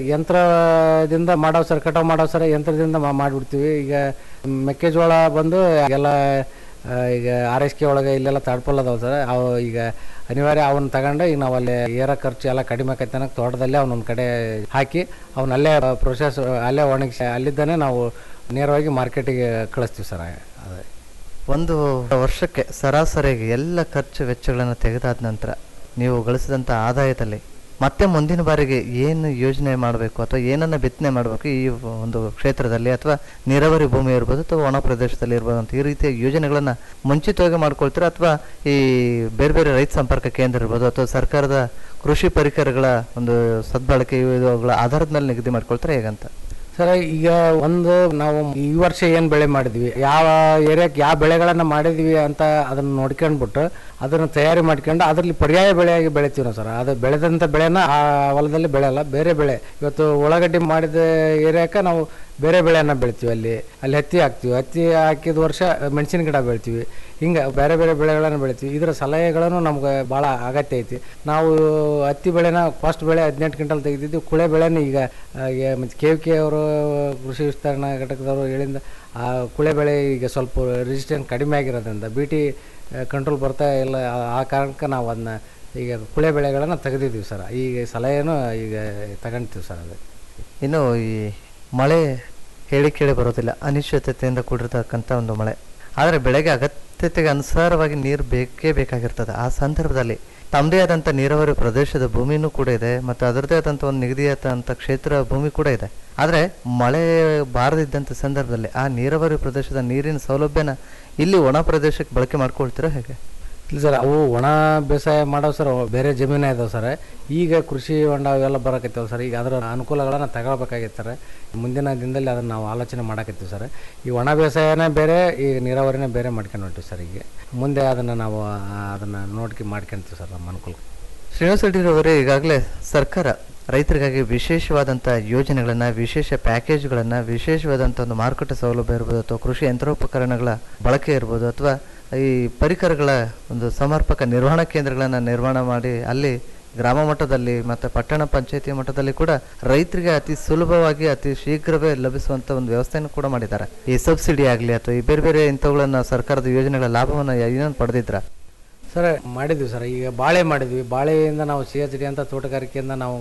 ಯಂತ್ರದಿಂದ ಮಾಡೋ ಸರ್ ಕಟಾವು ಮಾಡೋ ಸರ ಯಂತ್ರದಿಂದ ಮಾ- ಮಾಡಿಬಿಡ್ತೀವಿ ಈಗ ಮೆಕ್ಕೆಜೋಳ ಬಂದು ಎಲ್ಲ ಆ, ಈಗ ಆರ್ ಎಸ್ ಕೆ ಒಳಗೆ ಇಲ್ಲೆಲ್ಲ ತಡ್ಪಲ್ ಅದಾವ ಸರ್ ಅವು ಈಗ ಅನಿವಾರ್ಯ ಅವನ್ನ ತಗೊಂಡು ಈಗ ನಾವು ಅಲ್ಲಿ ಏರ ಖರ್ಚು ಎಲ್ಲ ಕಡಿಮೆ ಆಕೈತೆ ಅನ್ನೋಕೆ ತೋಟದಲ್ಲೇ ಅವನೊಂದು ಕಡೆ ಹಾಕಿ ಅವನ್ನ ಅಲ್ಲೇ ಪ್ರೊಸೆಸ್ ಅಲ್ಲೇ ಒಣಗಿಸಿ ಅಲ್ಲಿದ್ದಾನೆ ನಾವು ನೇರವಾಗಿ ಮಾರ್ಕೆಟಿಗೆ ಕಳಿಸ್ತೀವಿ ಸರ್ ಅದೇ ಒಂದು ವರ್ಷಕ್ಕೆ ಸರಾಸರಿಯಾಗಿ ಎಲ್ಲ ಖರ್ಚು ವೆಚ್ಚಗಳನ್ನು ತೆಗೆದಾದ ನಂತರ ನೀವು ಗಳಿಸಿದಂಥ ಆದಾಯದಲ್ಲಿ ಮತ್ತೆ ಮುಂದಿನ ಬಾರಿಗೆ ಏನು ಯೋಜನೆ ಮಾಡಬೇಕು ಅಥವಾ ಏನನ್ನು ಬಿತ್ತನೆ ಮಾಡಬೇಕು ಈ ಒಂದು ಕ್ಷೇತ್ರದಲ್ಲಿ ಅಥವಾ ನೀರಾವರಿ ಭೂಮಿ ಇರ್ಬೋದು ಅಥವಾ ಒಣ ಪ್ರದೇಶದಲ್ಲಿ ಇರ್ಬೋದು ಅಂತ ಈ ರೀತಿಯ ಯೋಜನೆಗಳನ್ನು ಮುಂಚಿತವಾಗಿ ಮಾಡ್ಕೊಳ್ತೀರಾ ಅಥವಾ ಈ ಬೇರೆ ಬೇರೆ ರೈತ ಸಂಪರ್ಕ ಕೇಂದ್ರ ಇರ್ಬೋದು ಅಥವಾ ಸರ್ಕಾರದ ಕೃಷಿ ಪರಿಕರಗಳ ಒಂದು ಸದ್ಬಳಕೆ ಇವುಗಳ ಆಧಾರದ ಮೇಲೆ ನಿಗದಿ ಮಾಡ್ಕೊಳ್ತಾರೆ ಹೇಗಂತ ಸರ್ ಈಗ ಒಂದು ನಾವು ಈ ವರ್ಷ ಏನು ಬೆಳೆ ಮಾಡಿದ್ವಿ ಯಾವ ಏರಿಯಾಕ್ಕೆ ಯಾವ ಬೆಳೆಗಳನ್ನು ಮಾಡಿದ್ವಿ ಅಂತ ಅದನ್ನು ನೋಡ್ಕೊಂಡ್ಬಿಟ್ಟು ಅದನ್ನು ತಯಾರಿ ಮಾಡ್ಕೊಂಡು ಅದರಲ್ಲಿ ಪರ್ಯಾಯ ಬೆಳೆಯಾಗಿ ಬೆಳಿತೀವಿ ನಾವು ಸರ್ ಅದು ಬೆಳೆದಂಥ ಬೆಳೆನ ಆ ಹೊಲದಲ್ಲಿ ಬೆಳೆಯಲ್ಲ ಬೇರೆ ಬೆಳೆ ಇವತ್ತು ಉಳ್ಳಾಗಡ್ಡಿ ಮಾಡಿದ ಏರಿಯಾಕ್ಕೆ ನಾವು ಬೇರೆ ಬೆಳೆಯನ್ನು ಬೆಳಿತೀವಿ ಅಲ್ಲಿ ಅಲ್ಲಿ ಹತ್ತಿ ಹಾಕ್ತೀವಿ ಹತ್ತಿ ಹಾಕಿದ ವರ್ಷ ಮೆಣಸಿನ ಗಿಡ ಬೆಳಿತೀವಿ ಹಿಂಗೆ ಬೇರೆ ಬೇರೆ ಬೆಳೆಗಳನ್ನು ಬೆಳಿತೀವಿ ಇದರ ಸಲಹೆಗಳನ್ನು ನಮ್ಗೆ ಭಾಳ ಅಗತ್ಯ ಐತಿ ನಾವು ಹತ್ತಿ ಬೆಳೆನ ಫಸ್ಟ್ ಬೆಳೆ ಹದಿನೆಂಟು ಕ್ವಿಂಟಲ್ ತೆಗೆದಿದ್ದು ಕುಳೆ ಬೆಳೆನ ಈಗ ಮತ್ತು ಕೆ ಕೆ ಅವರು ಕೃಷಿ ವಿಸ್ತರಣಾ ಘಟಕದವರು ಹೇಳಿಂದ ಆ ಕುಳೆ ಬೆಳೆ ಈಗ ಸ್ವಲ್ಪ ರೆಸಿಸ್ಟೆನ್ಸ್ ಕಡಿಮೆ ಆಗಿರೋದ್ರಿಂದ ಬಿ ಟಿ ಕಂಟ್ರೋಲ್ ಬರ್ತಾ ಇಲ್ಲ ಆ- ಆ ಕಾರಣಕ್ಕೆ ನಾವು ಅದನ್ನ ಈಗ ಕುಳೆ ಬೆಳೆಗಳನ್ನು ತೆಗೆದಿದ್ದೀವಿ ಸರ್ ಈಗ ಸಲಹೆನೂ ಈಗ ತಗೊಂತೀವಿ ಸರ್ ಅದು ಇನ್ನು ಈ ಮಳೆ ಹೇಳಿ ಕೇಳಿ ಬರೋದಿಲ್ಲ ಅನಿಶ್ಚಿತತೆಯಿಂದ ಕೂಡಿರ್ತಕ್ಕಂಥ ಒಂದು ಮಳೆ ಆದರೆ ಬೆಳೆಗೆ ಅಗತ್ಯತೆಗೆ ಅನುಸಾರವಾಗಿ ನೀರು ಬೇಕೇ ಬೇಕಾಗಿರ್ತದೆ ಆ ಸಂದರ್ಭದಲ್ಲಿ ತಮ್ಮದೇ ಆದಂಥ ನೀರಾವರಿ ಪ್ರದೇಶದ ಭೂಮಿನೂ ಕೂಡ ಇದೆ ಮತ್ತು ಅದರದೇ ಆದಂಥ ಒಂದು ನಿಗದಿಯಾದಂಥ ಕ್ಷೇತ್ರ ಭೂಮಿ ಕೂಡ ಇದೆ ಆದರೆ ಮಳೆ ಬಾರದಿದ್ದಂಥ ಸಂದರ್ಭದಲ್ಲಿ ಆ ನೀರಾವರಿ ಪ್ರದೇಶದ ನೀರಿನ ಸೌಲಭ್ಯನ ಇಲ್ಲಿ ಒಣ ಪ್ರದೇಶಕ್ಕೆ ಬಳಕೆ ಮಾಡ್ಕೊಳ್ತೀರಾ ಹೇಗೆ ಇಲ್ಲ ಸರ್ ಅವು ಒಣ ಬೇಸಾಯ ಮಾಡೋ ಸರ್ ಅವು ಬೇರೆ ಜಮೀನೇ ಇದಾವೆ ಸರ್ ಈಗ ಕೃಷಿ ಹೊಂಡ ಅವೆಲ್ಲ ಬರಕತ್ತೇವೆ ಸರ್ ಈಗ ಅದರ ಅನುಕೂಲಗಳನ್ನು ತಗೊಳ್ಬೇಕಾಗಿತ್ತು ಸರ್ ಮುಂದಿನ ದಿನದಲ್ಲಿ ಅದನ್ನು ನಾವು ಆಲೋಚನೆ ಮಾಡಕತ್ತೀವಿ ಸರ್ ಈ ಒಣ ಬೇಸಾಯನೇ ಬೇರೆ ಈ ನೀರಾವರಿನೇ ಬೇರೆ ಮಾಡ್ಕೊಂಡು ಹೊಂಟಿವಿ ಸರ್ ಈಗ ಮುಂದೆ ಅದನ್ನು ನಾವು ಅದನ್ನು ನೋಡ್ಕಿ ಮಾಡ್ಕೊಂತೀವಿ ಸರ್ ನಮ್ಮ ಅನುಕೂಲ ಶ್ರೀನಿವಾಸ ರೆಡ್ಡಿರವರೇ ಈಗಾಗಲೇ ಸರ್ಕಾರ ರೈತರಿಗಾಗಿ ವಿಶೇಷವಾದಂಥ ಯೋಜನೆಗಳನ್ನು ವಿಶೇಷ ಪ್ಯಾಕೇಜ್ಗಳನ್ನು ವಿಶೇಷವಾದಂಥ ಒಂದು ಮಾರುಕಟ್ಟೆ ಸೌಲಭ್ಯ ಇರ್ಬೋದು ಅಥವಾ ಕೃಷಿ ಯಂತ್ರೋಪಕರಣಗಳ ಬಳಕೆ ಇರ್ಬೋದು ಅಥವಾ ಈ ಪರಿಕರಗಳ ಒಂದು ಸಮರ್ಪಕ ನಿರ್ವಹಣಾ ಕೇಂದ್ರಗಳನ್ನು ನಿರ್ಮಾಣ ಮಾಡಿ ಅಲ್ಲಿ ಗ್ರಾಮ ಮಟ್ಟದಲ್ಲಿ ಮತ್ತು ಪಟ್ಟಣ ಪಂಚಾಯತಿ ಮಟ್ಟದಲ್ಲಿ ಕೂಡ ರೈತರಿಗೆ ಅತಿ ಸುಲಭವಾಗಿ ಅತಿ ಶೀಘ್ರವೇ ಲಭಿಸುವಂಥ ಒಂದು ವ್ಯವಸ್ಥೆಯನ್ನು ಕೂಡ ಮಾಡಿದ್ದಾರೆ ಈ ಸಬ್ಸಿಡಿ ಆಗಲಿ ಅಥವಾ ಈ ಬೇರೆ ಬೇರೆ ಇಂಥವುಗಳನ್ನು ಸರ್ಕಾರದ ಯೋಜನೆಗಳ ಲಾಭವನ್ನು ಏನೇನು ಪಡೆದಿದ್ರ ಸರ್ ಮಾಡಿದ್ವಿ ಸರ್ ಈಗ ಬಾಳೆ ಮಾಡಿದ್ವಿ ಬಾಳೆಯಿಂದ ನಾವು ಸಿ ಎಚ್ ಡಿ ಅಂತ ತೋಟಗಾರಿಕೆಯಿಂದ ನಾವು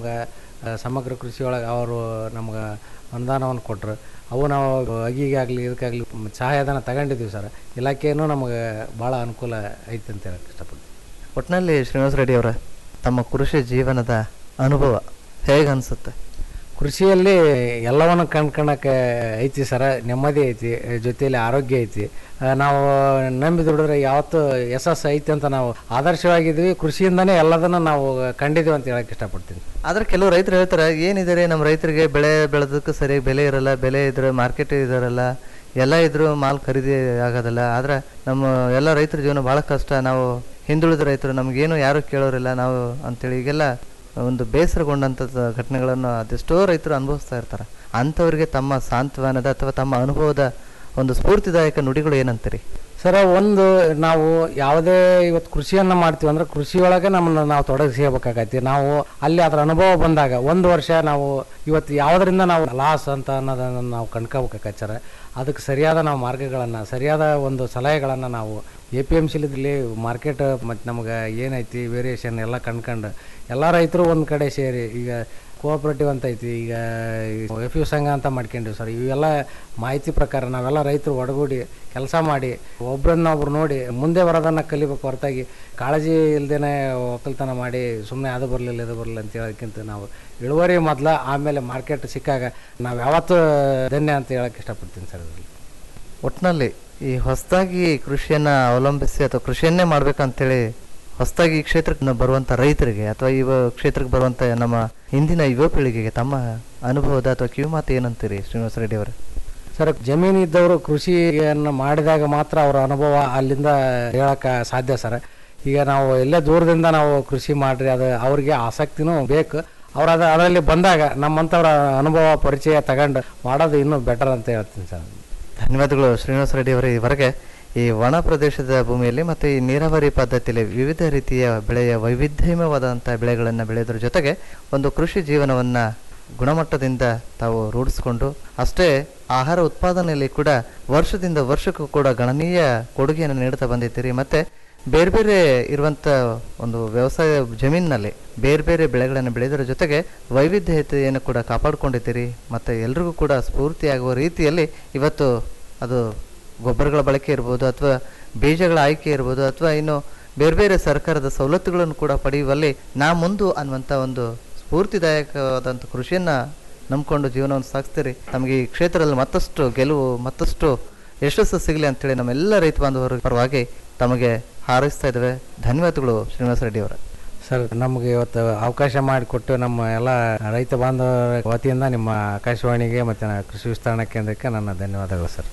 ಸಮಗ್ರ ಕೃಷಿ ಒಳಗೆ ಅವರು ನಮ್ಗೆ ಅನುದಾನವನ್ನು ಕೊಟ್ಟರು ಅವು ನಾವು ಅಗಿಗಾಗಲಿ ಇದಕ್ಕಾಗಲಿ ಸಹಾಯಧನ ತಗೊಂಡಿದ್ವಿ ಸರ್ ಇಲಾಖೆಯೂ ನಮಗೆ ಭಾಳ ಅನುಕೂಲ ಐತೆ ಅಂತ ಹೇಳಕ್ಕೆ ಇಷ್ಟಪಡ್ತೀನಿ ಒಟ್ಟಿನಲ್ಲಿ ಶ್ರೀನಿವಾಸ ರೆಡ್ಡಿ ಅವರ ತಮ್ಮ ಕೃಷಿ ಜೀವನದ ಅನುಭವ ಹೇಗೆ ಅನಿಸುತ್ತೆ ಕೃಷಿಯಲ್ಲಿ ಎಲ್ಲವನ್ನು ಕಂಡ್ಕೊಳಕ್ಕೆ ಐತಿ ಸರ ನೆಮ್ಮದಿ ಐತಿ ಜೊತೆಯಲ್ಲಿ ಆರೋಗ್ಯ ಐತಿ ಆ, ನಾವು ನಂಬಿ ದುಡಿದ್ರೆ ಯಾವತ್ತು ಯಶಸ್ಸು ಐತಿ ಅಂತ ನಾವು ಆದರ್ಶವಾಗಿದ್ವಿ ಕೃಷಿಯಿಂದನೇ ಎಲ್ಲದನ್ನು ನಾವು ಕಂಡಿದ್ದೀವಿ ಅಂತ ಹೇಳಕ್ಕೆ ಇಷ್ಟಪಡ್ತೀನಿ ಆದ್ರೆ ಕೆಲವು ರೈತರು ಹೇಳ್ತಾರೆ ಏನಿದ್ದಾರೆ ನಮ್ಮ ರೈತರಿಗೆ ಬೆಳೆ ಬೆಳೆದಕ್ಕೆ ಸರಿಯಾಗಿ ಬೆಲೆ ಇರಲ್ಲ ಬೆಲೆ ಇದ್ರೆ ಮಾರ್ಕೆಟ್ ಇದಾರಲ್ಲ ಎಲ್ಲ ಇದ್ರೂ ಮಾಲ್ ಖರೀದಿ ಆಗೋದಿಲ್ಲ ಆದ್ರೆ ನಮ್ಮ ಎಲ್ಲ ರೈತರ ಜೀವನ ಭಾಳ ಕಷ್ಟ ನಾವು ಹಿಂದುಳಿದ ರೈತರು ನಮಗೇನು ಯಾರು ಕೇಳೋರಿಲ್ಲ ನಾವು ಅಂತೇಳಿ ಈಗೆಲ್ಲ ಒಂದು ಬೇಸರಗೊಂಡಂಥ ಘಟನೆಗಳನ್ನು ಅದೆಷ್ಟೋ ರೈತರು ಅನುಭವಿಸ್ತಾ ಇರ್ತಾರೆ ಅಂಥವ್ರಿಗೆ ತಮ್ಮ ಸಾಂತ್ವನದ ಅಥವಾ ತಮ್ಮ ಅನುಭವದ ಒಂದು ಸ್ಫೂರ್ತಿದಾಯಕ ನುಡಿಗಳು ಏನಂತೀರಿ ಸರ ಒಂದು ನಾವು ಯಾವುದೇ ಇವತ್ತು ಕೃಷಿಯನ್ನು ಮಾಡ್ತೀವಿ ಅಂದ್ರೆ ಕೃಷಿಯೊಳಗೆ ನಮ್ಮನ್ನು ನಾವು ತೊಡಗಿಸ್ಕೋಬೇಕಾಗೈತಿ ನಾವು ಅಲ್ಲಿ ಅದರ ಅನುಭವ ಬಂದಾಗ ಒಂದು ವರ್ಷ ನಾವು ಇವತ್ತು ಯಾವುದರಿಂದ ನಾವು ಲಾಸ್ ಅಂತ ಅನ್ನೋದನ್ನು ನಾವು ಕಂಡ್ಕೋಬೇಕಾಗತ್ತೆ ಸರ್ ಅದಕ್ಕೆ ಸರಿಯಾದ ನಾವು ಮಾರ್ಗಗಳನ್ನು ಸರಿಯಾದ ಒಂದು ಸಲಹೆಗಳನ್ನು ನಾವು ಎ ಪಿ ಎಮ್ ಸಿಲಿದ್ರಲ್ಲಿ ಮಾರ್ಕೆಟ್ ಮತ್ತು ನಮಗೆ ಏನೈತಿ ವೇರಿಯೇಷನ್ ಎಲ್ಲ ಕಂಡ್ಕೊಂಡು ಎಲ್ಲ ರೈತರು ಒಂದು ಕಡೆ ಸೇರಿ ಈಗ ಕೋಆಪ್ರೇಟಿವ್ ಅಂತ ಐತಿ ಈಗ ಎಫ್ ಯು ಸಂಘ ಅಂತ ಮಾಡ್ಕೊಂಡಿವಿ ಸರ್ ಇವೆಲ್ಲ ಮಾಹಿತಿ ಪ್ರಕಾರ ನಾವೆಲ್ಲ ರೈತರು ಒಡಗೂಡಿ ಕೆಲಸ ಮಾಡಿ ಒಬ್ರನ್ನ ಒಬ್ರು ನೋಡಿ ಮುಂದೆ ಬರೋದನ್ನು ಕಲಿಬೇಕು ಹೊರತಾಗಿ ಕಾಳಜಿ ಇಲ್ದೇನೆ ಒಕ್ಕಲ್ತನ ಮಾಡಿ ಸುಮ್ಮನೆ ಅದು ಬರಲಿಲ್ಲ ಇದು ಬರಲಿಲ್ಲ ಅಂತ ಹೇಳೋಕ್ಕಿಂತ ನಾವು ಇಳುವರಿ ಮೊದಲ ಆಮೇಲೆ ಮಾರ್ಕೆಟ್ ಸಿಕ್ಕಾಗ ನಾವು ಯಾವತ್ತೂ ಧನ್ಯ ಅಂತ ಹೇಳಕ್ಕೆ ಇಷ್ಟಪಡ್ತೀನಿ ಸರ್ ಇದರಲ್ಲಿ ಒಟ್ಟಿನಲ್ಲಿ ಈ ಹೊಸದಾಗಿ ಕೃಷಿಯನ್ನು ಅವಲಂಬಿಸಿ ಅಥವಾ ಕೃಷಿಯನ್ನೇ ಮಾಡ್ಬೇಕಂತೇಳಿ ಹೊಸದಾಗಿ ಈ ಕ್ಷೇತ್ರಕ್ಕೆ ಬರುವಂಥ ರೈತರಿಗೆ ಅಥವಾ ಈ ಕ್ಷೇತ್ರಕ್ಕೆ ಬರುವಂಥ ನಮ್ಮ ಇಂದಿನ ಯುವ ಪೀಳಿಗೆಗೆ ತಮ್ಮ ಅನುಭವದ ಅಥವಾ ಕಿವಿಮಾತು ಏನಂತೀರಿ ಶ್ರೀನಿವಾಸ ರೆಡ್ಡಿ ಅವರೇ ಸರ್ ಜಮೀನು ಇದ್ದವರು ಕೃಷಿಯನ್ನು ಮಾಡಿದಾಗ ಮಾತ್ರ ಅವರ ಅನುಭವ ಅಲ್ಲಿಂದ ಹೇಳಕ್ಕೆ ಸಾಧ್ಯ ಸರ್ ಈಗ ನಾವು ಎಲ್ಲೇ ದೂರದಿಂದ ನಾವು ಕೃಷಿ ಮಾಡ್ರಿ ಅದು ಅವ್ರಿಗೆ ಆಸಕ್ತಿನೂ ಬೇಕು ಅವ್ರು ಅದು ಅದರಲ್ಲಿ ಬಂದಾಗ ನಮ್ಮಂಥವ್ರ ಅನುಭವ ಪರಿಚಯ ತಗೊಂಡು ಮಾಡೋದು ಇನ್ನೂ ಬೆಟರ್ ಅಂತ ಹೇಳ್ತೀನಿ ಸರ್ ಧನ್ಯವಾದಗಳು ಶ್ರೀನಿವಾಸ ರೆಡ್ಡಿ ಅವರೇ ಇವರೆಗೆ ಈ ಒಣ ಪ್ರದೇಶದ ಭೂಮಿಯಲ್ಲಿ ಮತ್ತು ಈ ನೀರಾವರಿ ಪದ್ಧತಿಯಲ್ಲಿ ವಿವಿಧ ರೀತಿಯ ಬೆಳೆಯ ವೈವಿಧ್ಯಮಯವಾದಂಥ ಬೆಳೆಗಳನ್ನು ಬೆಳೆಯೋದ್ರ ಜೊತೆಗೆ ಒಂದು ಕೃಷಿ ಜೀವನವನ್ನು ಗುಣಮಟ್ಟದಿಂದ ತಾವು ರೂಢಿಸ್ಕೊಂಡು ಅಷ್ಟೇ ಆಹಾರ ಉತ್ಪಾದನೆಯಲ್ಲಿ ಕೂಡ ವರ್ಷದಿಂದ ವರ್ಷಕ್ಕೂ ಕೂಡ ಗಣನೀಯ ಕೊಡುಗೆಯನ್ನು ನೀಡ್ತಾ ಬಂದಿದ್ದೀರಿ ಮತ್ತು ಬೇರೆ ಬೇರೆ ಇರುವಂಥ ಒಂದು ವ್ಯವಸಾಯ ಜಮೀನಿನಲ್ಲಿ ಬೇರೆ ಬೇರೆ ಬೆಳೆಗಳನ್ನು ಬೆಳೆಯೋದ್ರ ಜೊತೆಗೆ ವೈವಿಧ್ಯತೆಯನ್ನು ಕೂಡ ಕಾಪಾಡಿಕೊಂಡಿದ್ದೀರಿ ಮತ್ತು ಎಲ್ರಿಗೂ ಕೂಡ ಸ್ಫೂರ್ತಿಯಾಗುವ ರೀತಿಯಲ್ಲಿ ಇವತ್ತು ಅದು ಗೊಬ್ಬರಗಳ ಬಳಕೆ ಇರ್ಬೋದು ಅಥವಾ ಬೀಜಗಳ ಆಯ್ಕೆ ಇರ್ಬೋದು ಅಥವಾ ಇನ್ನು ಬೇರೆ ಬೇರೆ ಸರ್ಕಾರದ ಸವಲತ್ತುಗಳನ್ನು ಕೂಡ ಪಡೆಯುವಲ್ಲಿ ನಾ ಮುಂದು ಅನ್ನುವಂಥ ಒಂದು ಸ್ಫೂರ್ತಿದಾಯಕವಾದಂಥ ಕೃಷಿಯನ್ನು ನಂಬ್ಕೊಂಡು ಜೀವನವನ್ನು ಸಾಗಿಸ್ತೀರಿ ನಮಗೆ ಈ ಕ್ಷೇತ್ರದಲ್ಲಿ ಮತ್ತಷ್ಟು ಗೆಲುವು ಮತ್ತಷ್ಟು ಯಶಸ್ಸು ಸಿಗಲಿ ಅಂತೇಳಿ ನಮ್ಮೆಲ್ಲ ರೈತ ಬಾಂಧವರ ಪರವಾಗಿ ತಮಗೆ ಹಾರೈಸ್ತಾ ಇದ್ದೇವೆ ಧನ್ಯವಾದಗಳು ಶ್ರೀನಿವಾಸ ರೆಡ್ಡಿ ಅವರ ಸರ್ ನಮಗೆ ಇವತ್ತು ಅವಕಾಶ ಮಾಡಿಕೊಟ್ಟು ನಮ್ಮ ಎಲ್ಲ ರೈತ ಬಾಂಧವರ ವತಿಯಿಂದ ನಿಮ್ಮ ಆಕಾಶವಾಣಿಗೆ ಮತ್ತು ಕೃಷಿ ವಿಸ್ತರಣಾ ಕೇಂದ್ರಕ್ಕೆ ನನ್ನ ಧನ್ಯವಾದಗಳು ಸರ್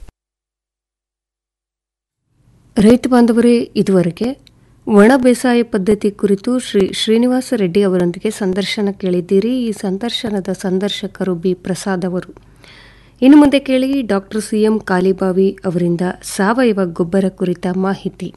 ರೈತ ಬಾಂಧವರೇ ಇದುವರೆಗೆ ಒಣ ಬೇಸಾಯ ಪದ್ಧತಿ ಕುರಿತು ಶ್ರೀ ಶ್ರೀನಿವಾಸ ರೆಡ್ಡಿ ಅವರೊಂದಿಗೆ ಸಂದರ್ಶನ ಕೇಳಿದ್ದೀರಿ ಈ ಸಂದರ್ಶನದ ಸಂದರ್ಶಕರು ಬಿ ಪ್ರಸಾದ್ ಅವರು ಇನ್ನು ಮುಂದೆ ಕೇಳಿ ಡಾಕ್ಟರ್ ಸಿಎಂ ಕಾಲಿಬಾವಿ ಅವರಿಂದ ಸಾವಯವ ಗೊಬ್ಬರ ಕುರಿತ ಮಾಹಿತಿ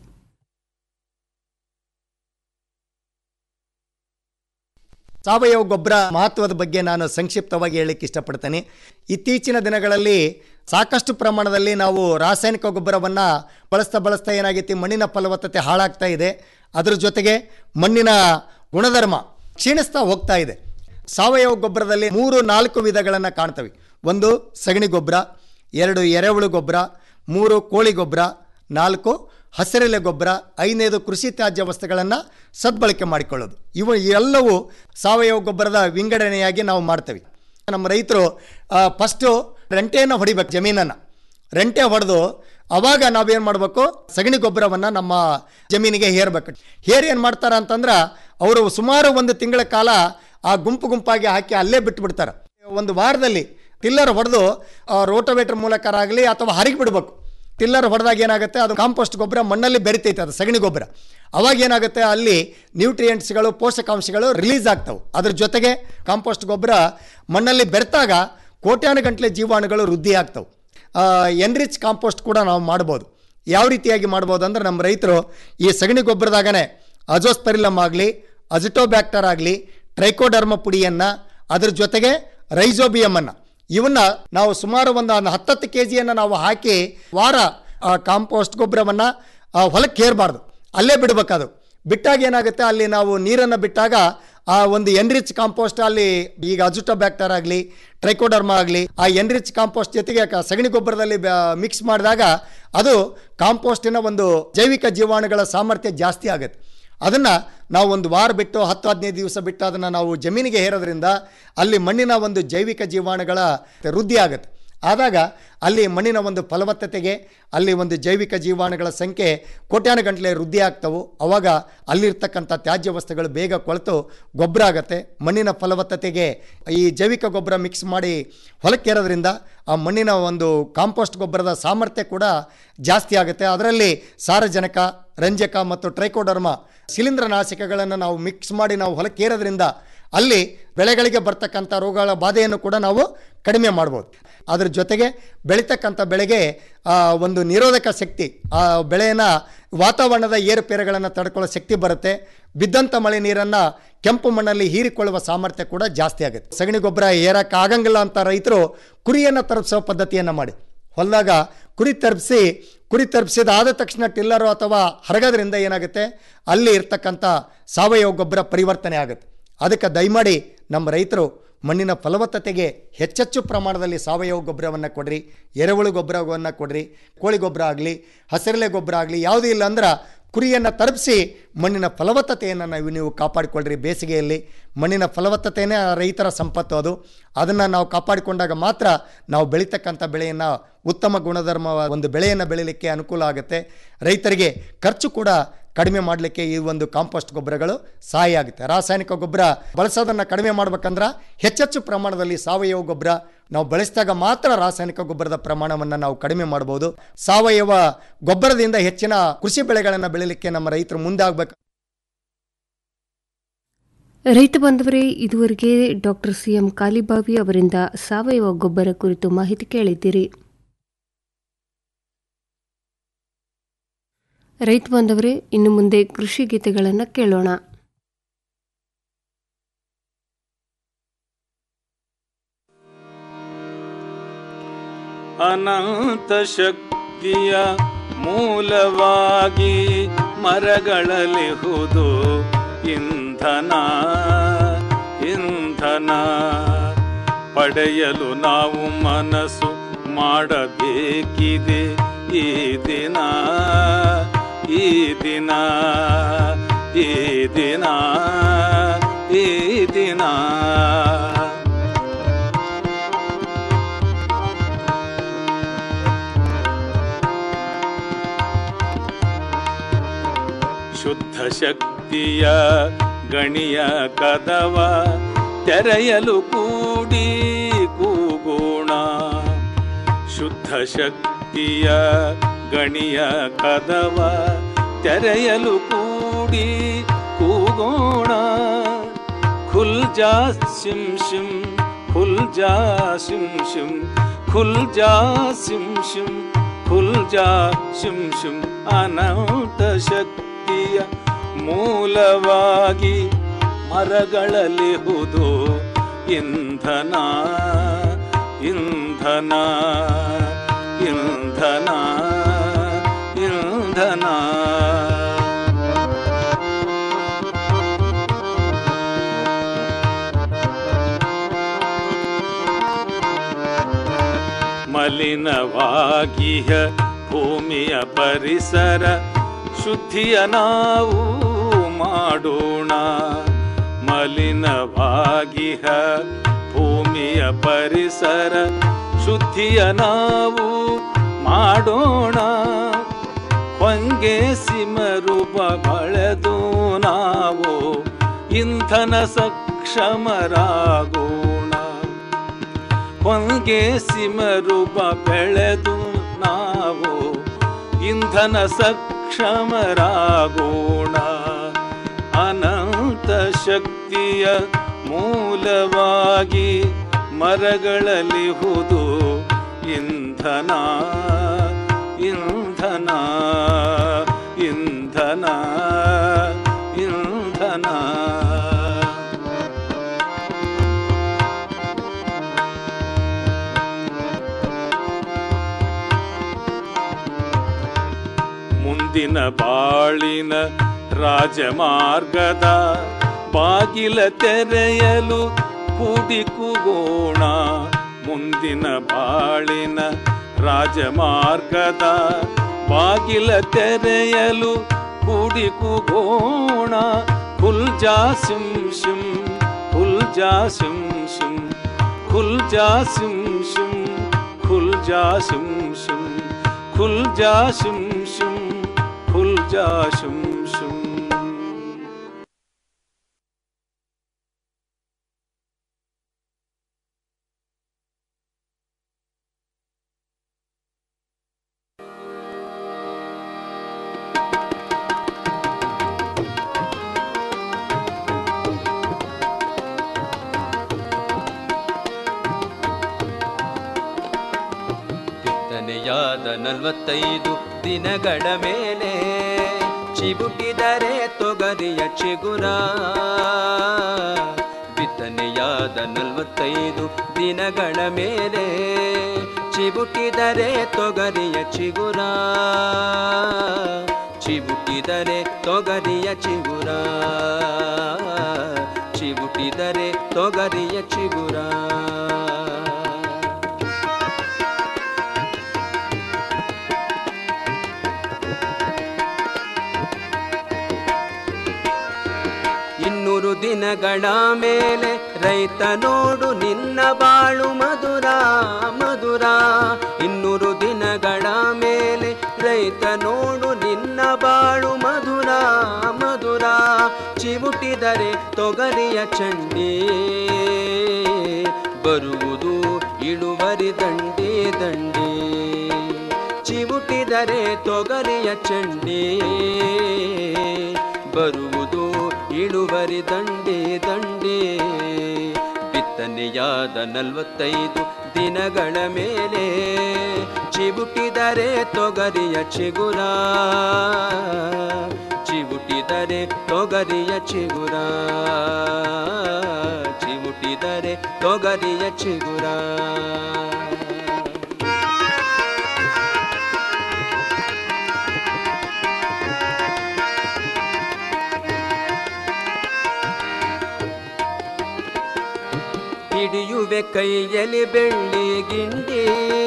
ಸಾವಯವ ಗೊಬ್ಬರ ಮಹತ್ವದ ಬಗ್ಗೆ ನಾನು ಸಂಕ್ಷಿಪ್ತವಾಗಿ ಹೇಳಲಿಕ್ಕೆ ಇಷ್ಟಪಡ್ತೇನೆ ಇತ್ತೀಚಿನ ದಿನಗಳಲ್ಲಿ ಸಾಕಷ್ಟು ಪ್ರಮಾಣದಲ್ಲಿ ನಾವು ರಾಸಾಯನಿಕ ಗೊಬ್ಬರವನ್ನು ಬಳಸ್ತಾ ಬಳಸ್ತಾ ಏನಾಗೈತಿ ಮಣ್ಣಿನ ಫಲವತ್ತತೆ ಹಾಳಾಗ್ತಾ ಇದೆ ಅದರ ಜೊತೆಗೆ ಮಣ್ಣಿನ ಗುಣಧರ್ಮ ಕ್ಷೀಣಿಸ್ತಾ ಹೋಗ್ತಾ ಇದೆ ಸಾವಯವ ಗೊಬ್ಬರದಲ್ಲಿ ಮೂರು ನಾಲ್ಕು ವಿಧಗಳನ್ನು ಕಾಣ್ತವೆ ಒಂದು ಸಗಣಿ ಗೊಬ್ಬರ ಎರಡು ಎರೆಹುಳು ಗೊಬ್ಬರ ಮೂರು ಕೋಳಿ ಗೊಬ್ಬರ ನಾಲ್ಕು ಹಸಿರೆಲೆ ಗೊಬ್ಬರ ಐದನೇದು ಕೃಷಿ ತ್ಯಾಜ್ಯ ವಸ್ತುಗಳನ್ನು ಸದ್ಬಳಕೆ ಮಾಡಿಕೊಳ್ಳೋದು ಇವು ಎಲ್ಲವೂ ಸಾವಯವ ಗೊಬ್ಬರದ ವಿಂಗಡಣೆಯಾಗಿ ನಾವು ಮಾಡ್ತೇವೆ ನಮ್ಮ ರೈತರು ಫಸ್ಟು ರೆಂಟೆಯನ್ನು ಹೊಡಿಬೇಕು ಜಮೀನನ್ನು ರೆಂಟೆ ಹೊಡೆದು ಅವಾಗ ನಾವೇನು ಮಾಡಬೇಕು ಸಗಣಿ ಗೊಬ್ಬರವನ್ನು ನಮ್ಮ ಜಮೀನಿಗೆ ಹೇರ್ಬೇಕು ಹೇರಿ ಏನು ಮಾಡ್ತಾರೆ ಅಂತಂದ್ರೆ ಅವರು ಸುಮಾರು ಒಂದು ತಿಂಗಳ ಕಾಲ ಆ ಗುಂಪು ಗುಂಪಾಗಿ ಹಾಕಿ ಅಲ್ಲೇ ಬಿಟ್ಟು ಬಿಡ್ತಾರೆ ಒಂದು ವಾರದಲ್ಲಿ ಟಿಲ್ಲರ್ ಹೊಡೆದು ರೋಟೋವೇಟರ್ ಮೂಲಕ ಆಗಲಿ ಅಥವಾ ಹರಿಗೆ ಬಿಡಬೇಕು ಟಿಲ್ಲರ್ ಹೊಡೆದಾಗ ಏನಾಗುತ್ತೆ ಅದು ಕಾಂಪೋಸ್ಟ್ ಗೊಬ್ಬರ ಮಣ್ಣಲ್ಲಿ ಬೆರಿತೈತೆ ಅದು ಸಗಣಿ ಗೊಬ್ಬರ ಅವಾಗ ಏನಾಗುತ್ತೆ ಅಲ್ಲಿ ನ್ಯೂಟ್ರಿಯೆಂಟ್ಸ್ಗಳು ಪೋಷಕಾಂಶಗಳು ರಿಲೀಸ್ ಆಗ್ತವೆ ಅದ್ರ ಜೊತೆಗೆ ಕಾಂಪೋಸ್ಟ್ ಗೊಬ್ಬರ ಮಣ್ಣಲ್ಲಿ ಬೆರೆತಾಗ ಕೋಟ್ಯಾನು ಗಂಟಲೆ ಜೀವಾಣುಗಳು ವೃದ್ಧಿ ಆಗ್ತವೆ ಎನ್ರಿಚ್ ಕಾಂಪೋಸ್ಟ್ ಕೂಡ ನಾವು ಮಾಡ್ಬೋದು ಯಾವ ರೀತಿಯಾಗಿ ಮಾಡ್ಬೋದು ಅಂದ್ರೆ ನಮ್ಮ ರೈತರು ಈ ಸಗಣಿ ಗೊಬ್ಬರದಾಗನೇ ಅಜೋಸ್ಪೆರಿಲಮ್ ಆಗಲಿ ಅಜಿಟೋಬ್ಯಾಕ್ಟರ್ ಆಗಲಿ ಟ್ರೈಕೋಡರ್ಮ ಪುಡಿಯನ್ನು ಅದ್ರ ಜೊತೆಗೆ ರೈಸೋಬಿಯಮನ್ನು ಇವನ್ನ ನಾವು ಸುಮಾರು ಒಂದು ಒಂದು ಹತ್ತತ್ತು ಕೆ ಜಿಯನ್ನು ನಾವು ಹಾಕಿ ವಾರ ಆ ಕಾಂಪೋಸ್ಟ್ ಗೊಬ್ಬರವನ್ನು ಹೊಲಕ್ಕೆ ಹೇರಬಾರ್ದು ಅಲ್ಲೇ ಬಿಡಬೇಕದು ಬಿಟ್ಟಾಗ ಏನಾಗುತ್ತೆ ಅಲ್ಲಿ ನಾವು ನೀರನ್ನು ಬಿಟ್ಟಾಗ ಆ ಒಂದು ಎನ್ರಿಚ್ ಕಾಂಪೋಸ್ಟ್ ಅಲ್ಲಿ ಈಗ ಅಜುಟೋಬ್ಯಾಕ್ಟರ್ ಆಗಲಿ ಟ್ರೈಕೋಡರ್ಮಾ ಆಗಲಿ ಆ ಎನ್ರಿಚ್ ಕಾಂಪೋಸ್ಟ್ ಜೊತೆಗೆ ಕ- ಸಗಣಿ ಗೊಬ್ಬರದಲ್ಲಿ ಮಿಕ್ಸ್ ಮಾಡಿದಾಗ ಅದು ಕಾಂಪೋಸ್ಟಿನ ಒಂದು ಜೈವಿಕ ಜೀವಾಣುಗಳ ಸಾಮರ್ಥ್ಯ ಜಾಸ್ತಿ ಆಗುತ್ತೆ ಅದನ್ನು ನಾವು ಒಂದು ವಾರ ಬಿಟ್ಟು ಹತ್ತು ಹದಿನೈದು ದಿವಸ ಬಿಟ್ಟು ಅದನ್ನು ನಾವು ಜಮೀನಿಗೆ ಹೇರೋದ್ರಿಂದ ಅಲ್ಲಿ ಮಣ್ಣಿನ ಒಂದು ಜೈವಿಕ ಜೀವಾಣುಗಳ ವೃದ್ಧಿ ಆಗುತ್ತೆ ಆದಾಗ ಅಲ್ಲಿ ಮಣ್ಣಿನ ಒಂದು ಫಲವತ್ತತೆಗೆ ಅಲ್ಲಿ ಒಂದು ಜೈವಿಕ ಜೀವಾಣುಗಳ ಸಂಖ್ಯೆ ಕೋಟ್ಯಾನು ಗಂಟಲೆ ವೃದ್ಧಿ ಆಗ್ತವು ಅವಾಗ ಅಲ್ಲಿರ್ತಕ್ಕಂಥ ತ್ಯಾಜ್ಯ ವಸ್ತುಗಳು ಬೇಗ ಕೊಳೆತು ಗೊಬ್ಬರ ಆಗುತ್ತೆ ಮಣ್ಣಿನ ಫಲವತ್ತತೆಗೆ ಈ ಜೈವಿಕ ಗೊಬ್ಬರ ಮಿಕ್ಸ್ ಮಾಡಿ ಹೊಲಕ್ಕೇರೋದ್ರಿಂದ ಆ ಮಣ್ಣಿನ ಒಂದು ಕಾಂಪೋಸ್ಟ್ ಗೊಬ್ಬರದ ಸಾಮರ್ಥ್ಯ ಕೂಡ ಜಾಸ್ತಿ ಆಗುತ್ತೆ ಅದರಲ್ಲಿ ಸಾರಜನಕ ರಂಜಕ ಮತ್ತು ಟ್ರೈಕೋಡರ್ಮ ಶಿಲೀಂಧ್ರನಾಶಕಗಳನ್ನು ನಾವು ಮಿಕ್ಸ್ ಮಾಡಿ ನಾವು ಹೊಲಕ್ಕೇರೋದ್ರಿಂದ ಅಲ್ಲಿ ಬೆಳೆಗಳಿಗೆ ಬರ್ತಕ್ಕಂಥ ರೋಗಗಳ ಬಾಧೆಯನ್ನು ಕೂಡ ನಾವು ಕಡಿಮೆ ಮಾಡ್ಬೋದು ಅದ್ರ ಜೊತೆಗೆ ಬೆಳೀತಕ್ಕಂಥ ಬೆಳೆಗೆ ಆ, ಒಂದು ನಿರೋಧಕ ಶಕ್ತಿ ಆ ಬೆಳೆಯನ್ನು ವಾತಾವರಣದ ಏರುಪೇರುಗಳನ್ನು ತಡ್ಕೊಳ್ಳೋ ಶಕ್ತಿ ಬರುತ್ತೆ ಬಿದ್ದಂಥ ಮಳೆ ನೀರನ್ನು ಕೆಂಪು ಮಣ್ಣಲ್ಲಿ ಹೀರಿಕೊಳ್ಳುವ ಸಾಮರ್ಥ್ಯ ಕೂಡ ಜಾಸ್ತಿ ಆಗುತ್ತೆ ಸಗಣಿ ಗೊಬ್ಬರ ಏರಕ್ಕೆ ಆಗಂಗಿಲ್ಲ ಅಂತ ರೈತರು ಕುರಿಯನ್ನು ತರಪಿಸೋ ಪದ್ಧತಿಯನ್ನು ಮಾಡಿ ಹೊಲದಾಗ ಕುರಿ ತರ್ಪಿಸಿ ಕುರಿ ತರ್ಪಿಸಿದಾದ ತಕ್ಷಣ ಟಿಲ್ಲರು ಅಥವಾ ಹರಗೋದ್ರಿಂದ ಏನಾಗುತ್ತೆ ಅಲ್ಲಿ ಇರ್ತಕ್ಕಂಥ ಸಾವಯವ ಗೊಬ್ಬರ ಪರಿವರ್ತನೆ ಆಗುತ್ತೆ ಅದಕ್ಕೆ ದಯಮಾಡಿ ನಮ್ಮ ರೈತರು ಮಣ್ಣಿನ ಫಲವತ್ತತೆಗೆ ಹೆಚ್ಚೆಚ್ಚು ಪ್ರಮಾಣದಲ್ಲಿ ಸಾವಯವ ಗೊಬ್ಬರವನ್ನು ಕೊಡ್ರಿ ಎರೆಹುಳು ಗೊಬ್ಬರವನ್ನು ಕೊಡ್ರಿ ಕೋಳಿ ಗೊಬ್ಬರ ಆಗಲಿ ಹಸಿರೆಲೆ ಗೊಬ್ಬರ ಆಗಲಿ ಯಾವುದೂ ಇಲ್ಲ ಅಂದ್ರೆ ಕುರಿಯನ್ನು ತರಪಿಸಿ ಮಣ್ಣಿನ ಫಲವತ್ತತೆಯನ್ನು ನಾವು ನೀವು ಕಾಪಾಡಿಕೊಳ್ಳ್ರಿ ಬೇಸಿಗೆಯಲ್ಲಿ ಮಣ್ಣಿನ ಫಲವತ್ತತೆಯೇ ಆ ರೈತರ ಸಂಪತ್ತು ಅದು ಅದನ್ನು ನಾವು ಕಾಪಾಡಿಕೊಂಡಾಗ ಮಾತ್ರ ನಾವು ಬೆಳೀತಕ್ಕಂಥ ಬೆಳೆಯನ್ನು ಉತ್ತಮ ಗುಣಧರ್ಮ ಒಂದು ಬೆಳೆಯನ್ನು ಬೆಳೀಲಿಕ್ಕೆ ಅನುಕೂಲ ಆಗುತ್ತೆ ರೈತರಿಗೆ ಖರ್ಚು ಕೂಡ ಕಡಿಮೆ ಮಾಡಲಿಕ್ಕೆ ಈ ಒಂದು ಕಾಂಪೋಸ್ಟ್ ಗೊಬ್ಬರಗಳು ಸಹಾಯ ಆಗುತ್ತೆ ರಾಸಾಯನಿಕ ಗೊಬ್ಬರ ಬಳಸೋದನ್ನು ಕಡಿಮೆ ಮಾಡ್ಬೇಕಂದ್ರೆ ಹೆಚ್ಚೆಚ್ಚು ಪ್ರಮಾಣದಲ್ಲಿ ಸಾವಯವ ಗೊಬ್ಬರ ನಾವು ಬಳಸಿದಾಗ ಮಾತ್ರ ರಾಸಾಯನಿಕ ಗೊಬ್ಬರದ ಪ್ರಮಾಣವನ್ನು ನಾವು ಕಡಿಮೆ ಮಾಡ್ಬೋದು ಸಾವಯವ ಗೊಬ್ಬರದಿಂದ ಹೆಚ್ಚಿನ ಕೃಷಿ ಬೆಳೆಗಳನ್ನು ಬೆಳೀಲಿಕ್ಕೆ ನಮ್ಮ ರೈತರು ಮುಂದಾಗಬೇಕು ರೈತ ಬಾಂಧವರೇ ಇದುವರೆಗೆ ಡಾಕ್ಟರ್ ಸಿಎಂ ಕಾಲಿಬಾವಿ ಅವರಿಂದ ಸಾವಯವ ಗೊಬ್ಬರ ಕುರಿತು ಮಾಹಿತಿ ಕೇಳಿದ್ದೀರಿ ರೈತ ಬಾಂಧವರೇ ಇನ್ನು ಮುಂದೆ ಕೃಷಿ ಗೀತೆಗಳನ್ನು ಕೇಳೋಣ ಅನಂತ ಶಕ್ತಿಯ ಮೂಲವಾಗಿ ಮರಗಳಲಿಹುದು ಇಂಧನ ಇಂಧನ ಪಡೆಯಲು ನಾವು ಮನಸ್ಸು ಮಾಡಬೇಕಿದೆ ಈ ದಿನ ಈ ದಿನ ಈ ದಿನ ಈ ದಿನ ಶುದ್ಧ ಶಕ್ತಿಯ ಗಣಿಯ ಕದವ ತೆರೆಯಲು ಕೂಡಿ ಕೂಗೋಣ ಶುದ್ಧ ಶಕ್ತಿಯ ಗಣಿಯ ಕದವ ತೆರೆಯಲು ಕೂಡಿ ಕೂಗೋಣ ಖುಲ್ ಜಾ ಸಿಂ ಶಿಂ ಖುಲ್ ಜಾ ಸಿಂ ಶಿಂ ಖುಲ್ ಜಾ ಸಿಂ ಶಿಂ ಖುಲ್ ಜಾ ಶಿಂ ಶಿಂ ಅನಂತ ಶಕ್ತಿಯ ಮೂಲವಾಗಿ ಮರಗಳಲಿಹುದು ಇಂಧನ ಇಂಧನ ಇಂಧನ ಇಂಧನ ಮಲಿನವಾಗಿಹ ಭೂಮಿಯ ಪರಿಸರ ಶುದ್ಧಿಯ ನಾವು ಮಾಡೋಣ ಮಲಿನವಾಗಿಹ ಭೂಮಿಯ ಪರಿಸರ ಶುದ್ಧಿಯ ನಾವು ಮಾಡೋಣ ಹೊಂಗೆ ಸಿಮರೂಪ ಬಳೆದು ನಾವು ಇಂಧನ ಸಕ್ಷಮರಾಗೋಣ ಹೊಂಗೆ ಸಿಮರೂಪ ಬೆಳೆದು ನಾವು ಇಂಧನ ಸಕ್ಷಮರಾಗೋಣ ಅನಂತ ಶಕ್ತಿಯ ಮೂಲವಾಗಿ ಮರಗಳಲ್ಲಿ ಹುದು ಇಂಧನ ಇಂಧನ ಇಂಧನ ಇಂಧನ ಮುಂದಿನ ಬಾಳಿನ ರಾಜಮಾರ್ಗದ ಬಾಗಿಲ ತೆರೆಯಲು ಕೂಡಿಕುಗೋಣ ಮುಂದಿನ ಬಾಳಿನ ರಾಜಮಾರ್ಗದ ಬಾಗಿಲ ತೆರೆಯಲು ಕೂಡಿಕುಗೋಣ ಹುಲ್ಜಾ ಸಿಂ ಶಿಂ ಹುಲ್ಜಾ ಸಿಂ ಶಿಂ ಖುಲ್ಜಾ ಸಿಂ ಶಿಂ ಖುಲ್ಜಾ ಸಿಂ ಶಿಂ ಖುಲ್ಜಾ ಶಿಂ ಶಿಂ ಖುಲ್ಜಾ ಶಿಂ ಶಿಂ ಬಿತ್ತನೆಯಾದ ನಲವತ್ತೈದು ದಿನಗಳ ಮೇಲೆ ಚಿಬುಟಿದರೆ ತೊಗರಿಯ ಚಿಗುರ ಬಿತ್ತನೆಯಾದ ನಲವತ್ತೈದು ದಿನಗಳ ಮೇಲೆ ಚಿಬುಟಿದರೆ ತೊಗರಿಯ ಚಿಗುರ ಚಿಬುಟಿದರೆ ತೊಗರಿಯ ಚಿಗುರ ಚಿಬುಟಿದರೆ ತೊಗರಿಯ ಚಿಗುರ ಇನ್ನೂರು ದಿನಗಳ ಮೇಲೆ ರೈತ ನೋಡು ನಿನ್ನ ಬಾಳು ಮಧುರ ಮಧುರ ಇನ್ನೂರು ದಿನಗಳ ಮೇಲೆ ರೈತ ನೋಡು ನಿನ್ನ ಬಾಳು ಮಧುರ ಮಧುರ ಚಿವುಟಿದರೆ ತೊಗರಿಯ ಚಂಡಿ ಬರುವುದು ಇಳುವರಿ ದಂಡಿ ದಂಡಿ ಚಿವುಟಿದರೆ ತೊಗರಿಯ ಚಂಡಿ ಬರುವುದು ಇಳುವರಿ ದಂಡೆ ದಂಡೆ ಬಿತ್ತನೆಯಾದ ನಲವತ್ತೈದು ದಿನಗಳ ಮೇಲೆ ಚಿಬುಟಿದರೆ ತೊಗರಿಯ ಚಿಗುರ ಚಿಬುಟಿದರೆ ತೊಗರಿಯ ಚಿಗುರ ಚಿಬುಟಿದರೆ ತೊಗರಿಯ ಚಿಗುರ ಹಿಡಿಯುವೆ ಕೈಯಲ್ಲಿ ಬೆಳ್ಳಿ ಗಿಂಡಿ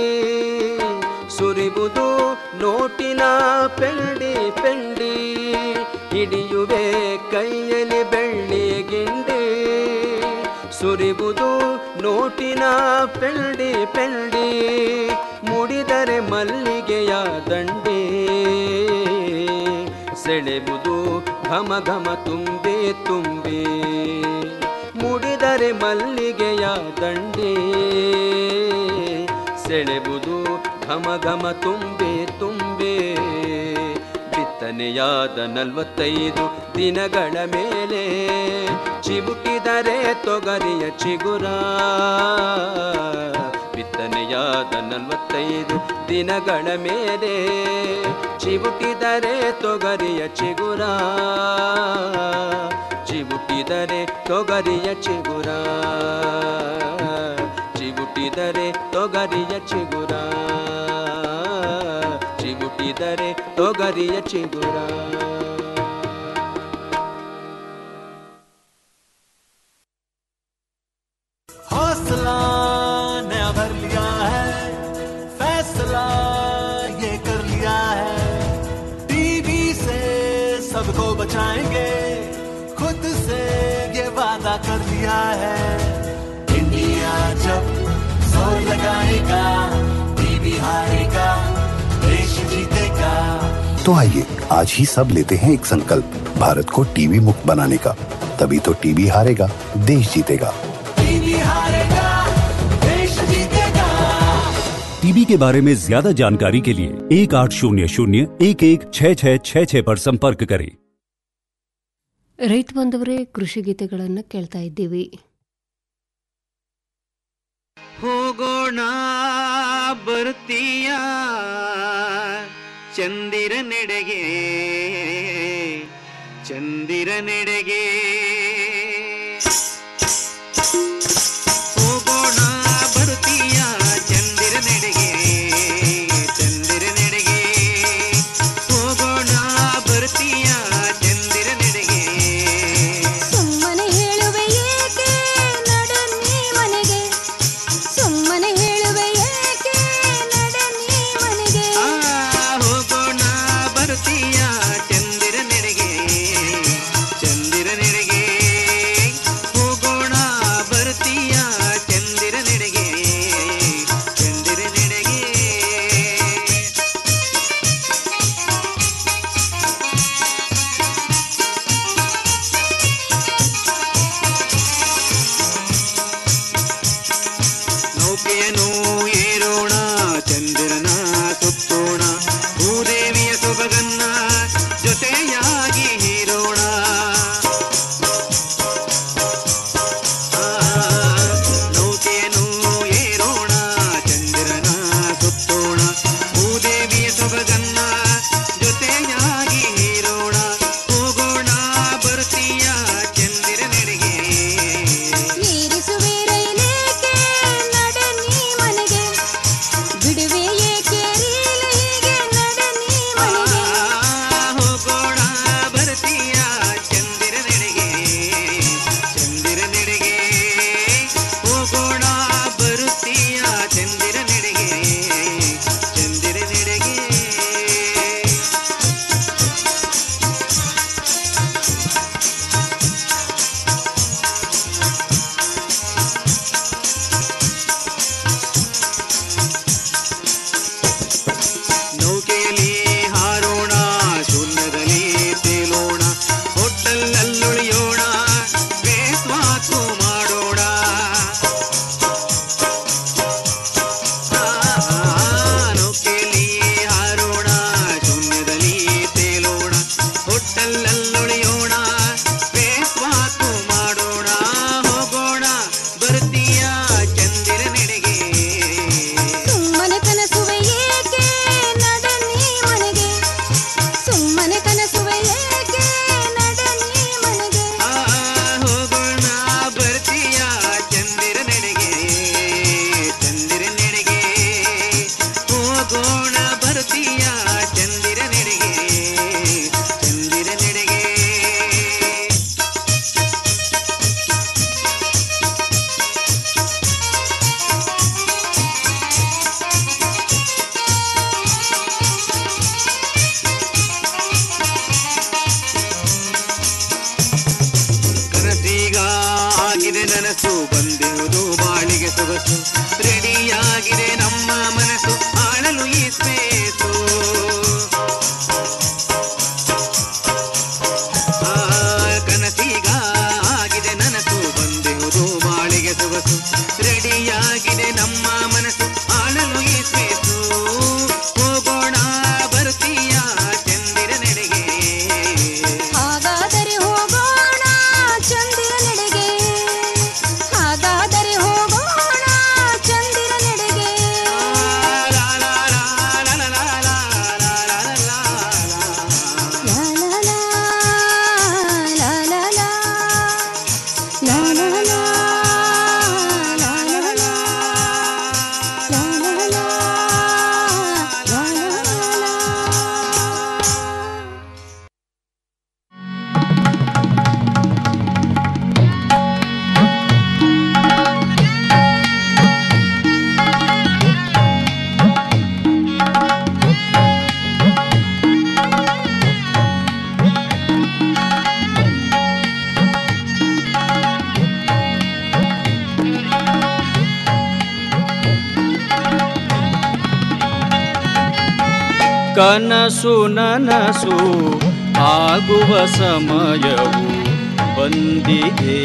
ಸುರಿಬುದು ನೋಟಿನ ಪೆಂಡಿ ಪೆಂಡಿ ಹಿಡಿಯುವೆ ಕೈಯಲ್ಲಿ ಬೆಳ್ಳಿ ಗಿಂಡಿ ಸುರಿಬುದು ನೋಟಿನ ಪೆಂಡಿ ಪೆಂಡಿ ಮುಡಿದರೆ ಮಲ್ಲಿಗೆಯ ದಂಡಿ ಸೆಳೆಬುದು ಘಮ ಘಮ ತುಂಬಿ ತುಂಬಿ ಮುಡಿದರೆ ಮಲ್ಲಿಗೆಯ ದಂಡೆ ಸೆಳೆಬುದು ಘಮ ಘಮ ತುಂಬೆ ತುಂಬೆ ಬಿತ್ತನೆಯಾದ ನಲವತ್ತೈದು ದಿನಗಳ ಮೇಲೆ ಚಿಬುಕಿದರೆ ತೊಗರಿಯ ಚಿಗುರ ಬಿತ್ತನೆಯಾದ ನಲವತ್ತೈದು ದಿನಗಳ ಮೇಲೆ ಚಿಬುಕಿದರೆ ತೊಗರಿಯ ಚಿಗುರ ಚಿಬುಟಿದರೆ ತೊಗರಿಯ ಚಿಗುರ ಚಿಬುಟಿದರೆ ತೊಗರಿಯ ಚಿಗುರ ಚಿಬುಟಿದರೆ ತೊಗರಿಯ ಚಿಗುರ हौसला नया भर लिया है फैसला ये कर लिया है टीवी से सबको बचाएंगे खुद से ये वादा कर लिया है इंडिया जब जोर लगाएगा टीवी हारेगा देश जीतेगा तो आइए आज ही सब लेते हैं एक संकल्प भारत को टीवी मुक्त बनाने का तभी तो टीवी हारेगा देश जीतेगा टीवी हारेगा देश जीतेगा टीबी टीबी के बारे में ज्यादा जानकारी के लिए एक आठ शून्य शून्य एक एक छः छः छः छः पर संपर्क करें ರೈತ ಬಂದವರೇ ಕೃಷಿ ಗೀತೆಗಳನ್ನು ಕೇಳ್ತಾ ಇದ್ದೀವಿ ಹೋಗೋಣ ಬರ್ತೀಯ ಚಂದಿರ ನೆಡೆಗೆ ಚಂದಿರ ನೆಡೆಗೆ ಹೋಗೋಣ ಬರ್ತೀಯ ಚಂದಿರ ನೆಡೆಗೆ ಚಂದಿರ ನೆಡೆಗೆ ಹೋಗೋಣ ಬರ್ತೀಯ ಚಂದಿರ ನೆಡೆಗೆ ಸುಮ್ಮನೆ ಹೇಳುವೆ ಏಕೆ ನಡೆ ನೀ ಮನೆಗೆ ಸುಮ್ಮನೆ ಹೇಳುವೆ ಏಕೆ ನಡೆ ನೀ ಮನೆಗೆ ಆ, ಹೋಗೋಣ ಬರ್ತೀಯ ಚಂದಿರ ನೆಡೆಗೆ ಚಂದಿರ ನೆಡೆಗೆ ಹೋಗೋಣ ಬರ್ತೀಯ ಚಂದಿರ ನೆಡೆಗೆ ಚಂದಿರ ನೆಡೆಗೆ ನೌಕೆಯನ್ನು ಏರೋಣ ಚಂದಿರನ ಸುತ್ತೋಣ ಭೂದೇವಿಯ ಸೊಬಗನ್ನ ಜೊತೆಯಾಗಿ ಹೀರೋಣ ಆ, ನೌಕೆಯನ್ನು ಏರೋಣ ಚಂದಿರನ ಸುತ್ತೋಣ ಭೂದೇವಿಯ ಸೊಬಗನ್ನ ಜೊತೆಯಾಗಿ ಹೀರೋಣ ಹೋಗೋಣ ಬರ್ತೀಯ ಚಂದಿರ ನೆಡೆಗೆ ಏರಿಸುವೆ ರೈಲೇಕೆ ನಡೆ ನೀ ಮನೆಗೆ ಬಿಡುವೆ ಏಕೆ ರೀಲ ಹೀಗೆ ನಡೆ ನೀ ಮನೆಗೆ ಹೋಗೋಣ ಬರ್ತೀಯ ಚಂದಿರ ನೆಡೆಗೆ ಚಂದಿರ ನೆಡೆಗೆ ಹೋಗೋಣ ಬರುತ್ತೀಯ ಚಂದಿರ ನೆಡೆಗೆ ಚಂದಿರ ನೆಡೆಗೆ ನೌಕೆಯಲ್ಲಿ ಹಾರೋಣ ಶೂನ್ಯದಲ್ಲಿ ತೇಲೋಣ ಹೋಟೆಲ್ನಲ್ಲುಳಿಯೋಣ ಬೇಸ್ ಮಾತು ಮಾಡೋಣ ಆ, ನೌಕೆಯಲ್ಲಿ ಹಾರೋಣ ಶೂನ್ಯದಲ್ಲಿ ತೇಲೋಣ ಹೋಟೆಲ್ನಲ್ಲುಳಿಯೋಣ ಬೇಸ್ ಮಾತು ಮಾಡೋಣ ಹೋಗೋಣ ಬರ್ತೀಯ ಚಂದಿರ ನೆಡೆಗೆ ಸುಮ್ಮನೆ ಕನಸುವೆ ಏಕೆ ನಡೆ ನೀ ಮನೆಗೆ ಸುಮ್ಮನೆ ಕನಸುವೆ ಏಕೆ ನಡೆ ನೀ ಮನೆಗೆ ಆ, ಹೋಗೋಣ ಬರ್ತೀಯ ಚಂದಿರ ನೆಡೆಗೆ ಚಂದಿರ ನೆಡೆಗೆ ಹೋಗೋಣ ಬರ್ತೀಯ ಚಂದಿರ ನೆಡೆಗೆ ಚಂದಿರ ನೆಡೆಗೆ ಕನಸೀಗ ಆಗಿದೆ ನನಸು ಬಂದಿರುವುದು ಬಾಳಿಗೆ ಸೊಗಸು ರೆಡಿಯಾಗಿದೆ ನಮ್ಮ ಮನಸ್ಸು ಆಳಲು ಈ ಸ್ಪೇಸು ಆ, ಕನಸೀಗ ಆಗಿದೆ ನನಸು ಬಂದಿರುವುದು ಬಾಳಿಗೆ ಸೊಗಸು ರೆಡಿಯಾಗಿದೆ ನಮ್ಮ ಮನಸ್ಸು ಆಳಲು ಈ ಸ್ಪೇಸು ಹೋಗೋಣ ಬರ್ತೀಯ ಚಂದಿರ ನೆಡೆಗೆ ಹಾಗಾದರೆ ಹೋಗೋಣ ಚಂದಿರ ನೆಡೆಗೆ ಹಾಗಾದರೆ ಹೋಗೋಣ ಚಂದಿರ ನೆಡೆಗೆ ಲಾ ಲಾ ಲಾ, ಲಾ ಲಾ ಲಾ, ಲಾ ಲಾ ಲಾ, ಲಾ ಲಾ ಲಾ, ಲಾ ಲಾ ಲಾ, ಲಾ ಲಾ ಲಾ. ಕನಸು ನನಸು ಆಗುವ ಸಮಯವು ಬಂದಿದೆ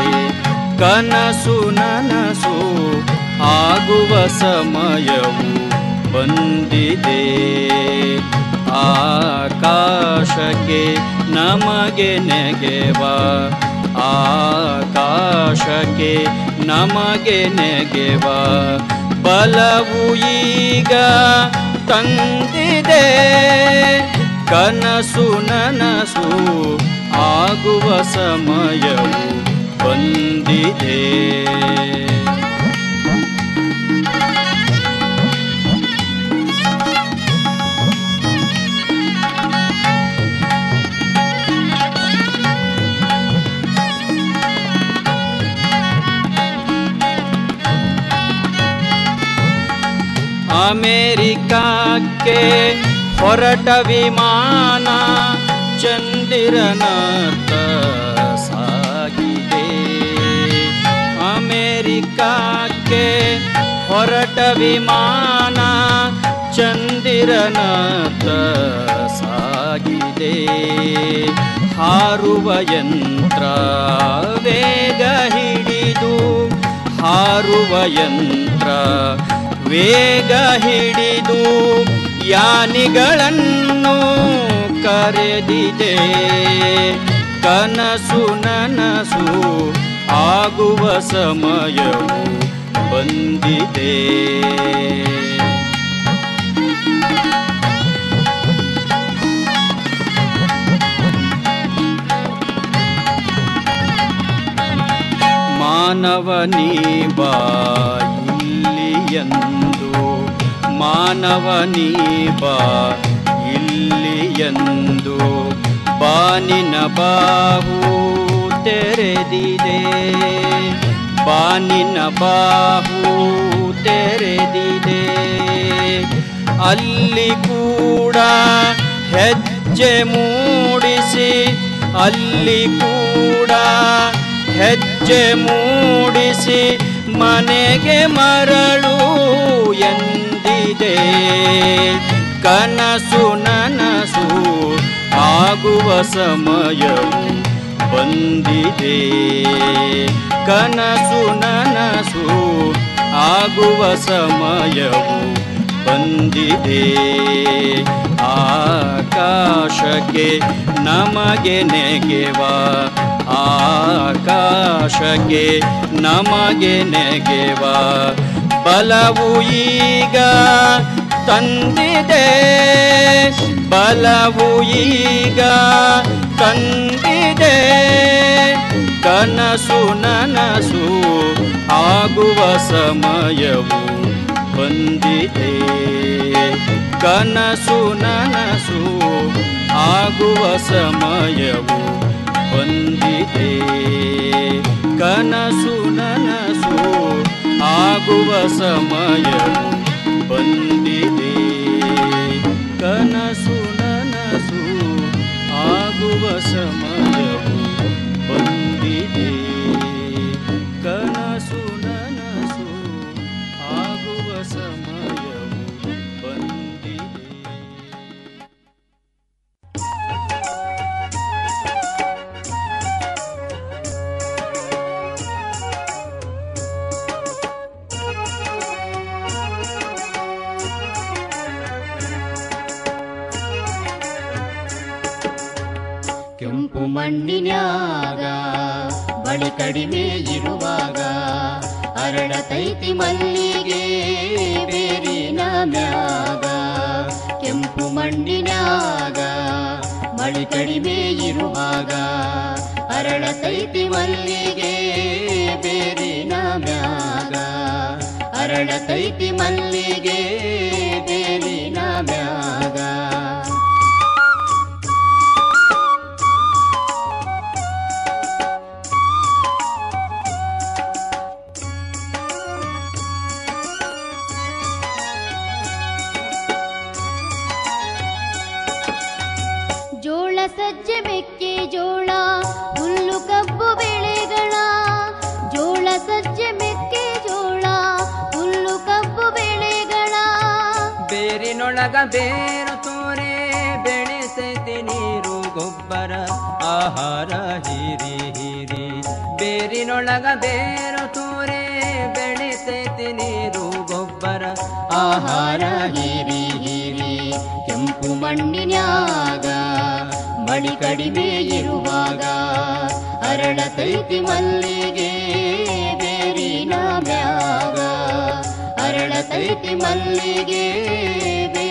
ಕನಸು ನನಸು ಆಗುವ ಸಮಯವು ಬಂದಿದೆ ಆಕಾಶಕ್ಕೆ ನಮಗೆ ನೆಗೆವ ಆಕಾಶಕ್ಕೆ ನಮಗೆ ನೆಗೆವ ಬಲವು ಈಗ ತಂದಿದೆ ಕನಸು ನನಸು ಆಗುವ ಸಮಯವು ಬಂದಿದೆ ಅಮೇರಿಕಕ್ಕೆ ಹೊರಟ ವಿಮಾನ ಚಂದಿರನತ್ತ ಸಾಗಿದೆ ಅಮೇರಿಕಕ್ಕೆ ಹೊರಟ ವಿಮಾನ ಚಂದಿರನತ್ತ ಸಾಗಿದೆ ಹಾರುವ ಯಂತ್ರ ವೇಗ ಹಿಡಿದು ಹಾರುವ ಯಂತ್ರ ವೇಗ ಹಿಡಿದು ಯಾನಿಗಳನ್ನು ಕರೆದಿದೆ ಕನಸು ನನಸು ಆಗುವ ಸಮಯವು ಬಂದಿದೆ ಮಾನವನೀ ಬಾ ಇಲ್ಲಿಯಂದು ಮಾನವನೀ ಬಾ ಇಲ್ಲಿಯಂದು ಬಾನಿನ ಬಾವು ತೆರೆದಿದೆ ಬಾನಿನ ಬಾವು ತೆರೆದಿದೆ ಅಲ್ಲಿ ಕೂಡ ಹೆಜ್ಜೆ ಮೂಡಿಸಿ ಅಲ್ಲಿ ಕೂಡ ಹೆಜ್ಜೆ ಮೂಡಿಸಿ ಮನೆಗೆ ಮರಳು ಎಂದಿದೆ ಕನಸು ನನಸು ಆಗುವ ಸಮಯವು ಬಂದಿದೆ ಕನಸು ನನಸು ಆಗುವ ಸಮಯವು ಬಂದಿದೆ ಆಕಾಶಕ್ಕೆ ನಮಗೆ ನೆಗೆವ ಆಕಾಶಕ್ಕೆ ನಮಗೆ ನೆಗೆವ ಬಲವು ಈಗ ತಂದಿದೆ ಬಲವು ಈಗ ತಂದಿದೆ ಕನಸು ನನಸು ಆಗುವ ಸಮಯವು ಬಂದಿದೆ ಕನಸು ನನಸು ಆಗುವ ಸಮಯವು ಬಂದಿದೆ ಕನಸು ನನಸು ಆಗುವ ಸಮಯವು ಬಂದಿದೆ ಕನಸು ನನಸು ಆಗುವ ಸಮಯವು ಬಂದಿದೆ ಕನಸು ನನಸು ಆಗುವ ಸಮಯವು ಬಂದಿದೆ ಕೆಂಪು ಮಣ್ಣಿನ್ಯಾಗ ಬಳಿ ಕಡಿಮೆ ಇರುವಾಗ ಅರಳತೈತಿ ಮಲ್ಲಿಗೆ ಬೇರಿನ ಮ್ಯಾಗ ಕೆಂಪು ಮಣ್ಣಿನ್ಯಾಗ ಬಳಿ ಕಡಿಮೆ ಇರುವಾಗ ಅರಳತೈತಿ ಮಲ್ಲಿಗೆ ಬೇರಿನ ಮ್ಯಾಗ ಅರಳತೈತಿ ಮಲ್ಲಿಗೆ ಬೇರಿನ ಮ್ಯಾಗ ಜೋಳ ಸಜ್ಜೆ ಮೆಕ್ಕೆ ಜೋಳ ಹುಲ್ಲು ಕಬ್ಬು ಬೆಳೆಗಳ ಜೋಳ ಸಜ್ಜೆ ಮೆಕ್ಕೆ ಜೋಳ ಹುಲ್ಲು ಕಬ್ಬು ಬೆಳೆಗಳ ಬೇರಿನೊಳಗ ಬೇರು ತೋರೆ ಬೆಳೆಸೈತಿ ನೀರು ಗೊಬ್ಬರ ಆಹಾರ ಹೀರಿ ಹೀರಿ ಬೇರಿನೊಳಗ ಬೇರು ತೋರೆ ಬೆಳೆಸೈತಿ ನೀರು ಗೊಬ್ಬರ ಗೊಬ್ಬರ ಆಹಾರ ಹೀರಿ ಹೀರಿ ಕೆಂಪು ಮಣ್ಣಿನ್ಯಾಗ ಮಡಿ ಕಡಿಮೆ ಇರುವಾಗ ಅರಳತೈತಿ ಮಲ್ಲಿಗೆ ಬೇರಿನ ಮ್ಯಾಗ ಅರಳತೈತಿ ಮಲ್ಲಿಗೆ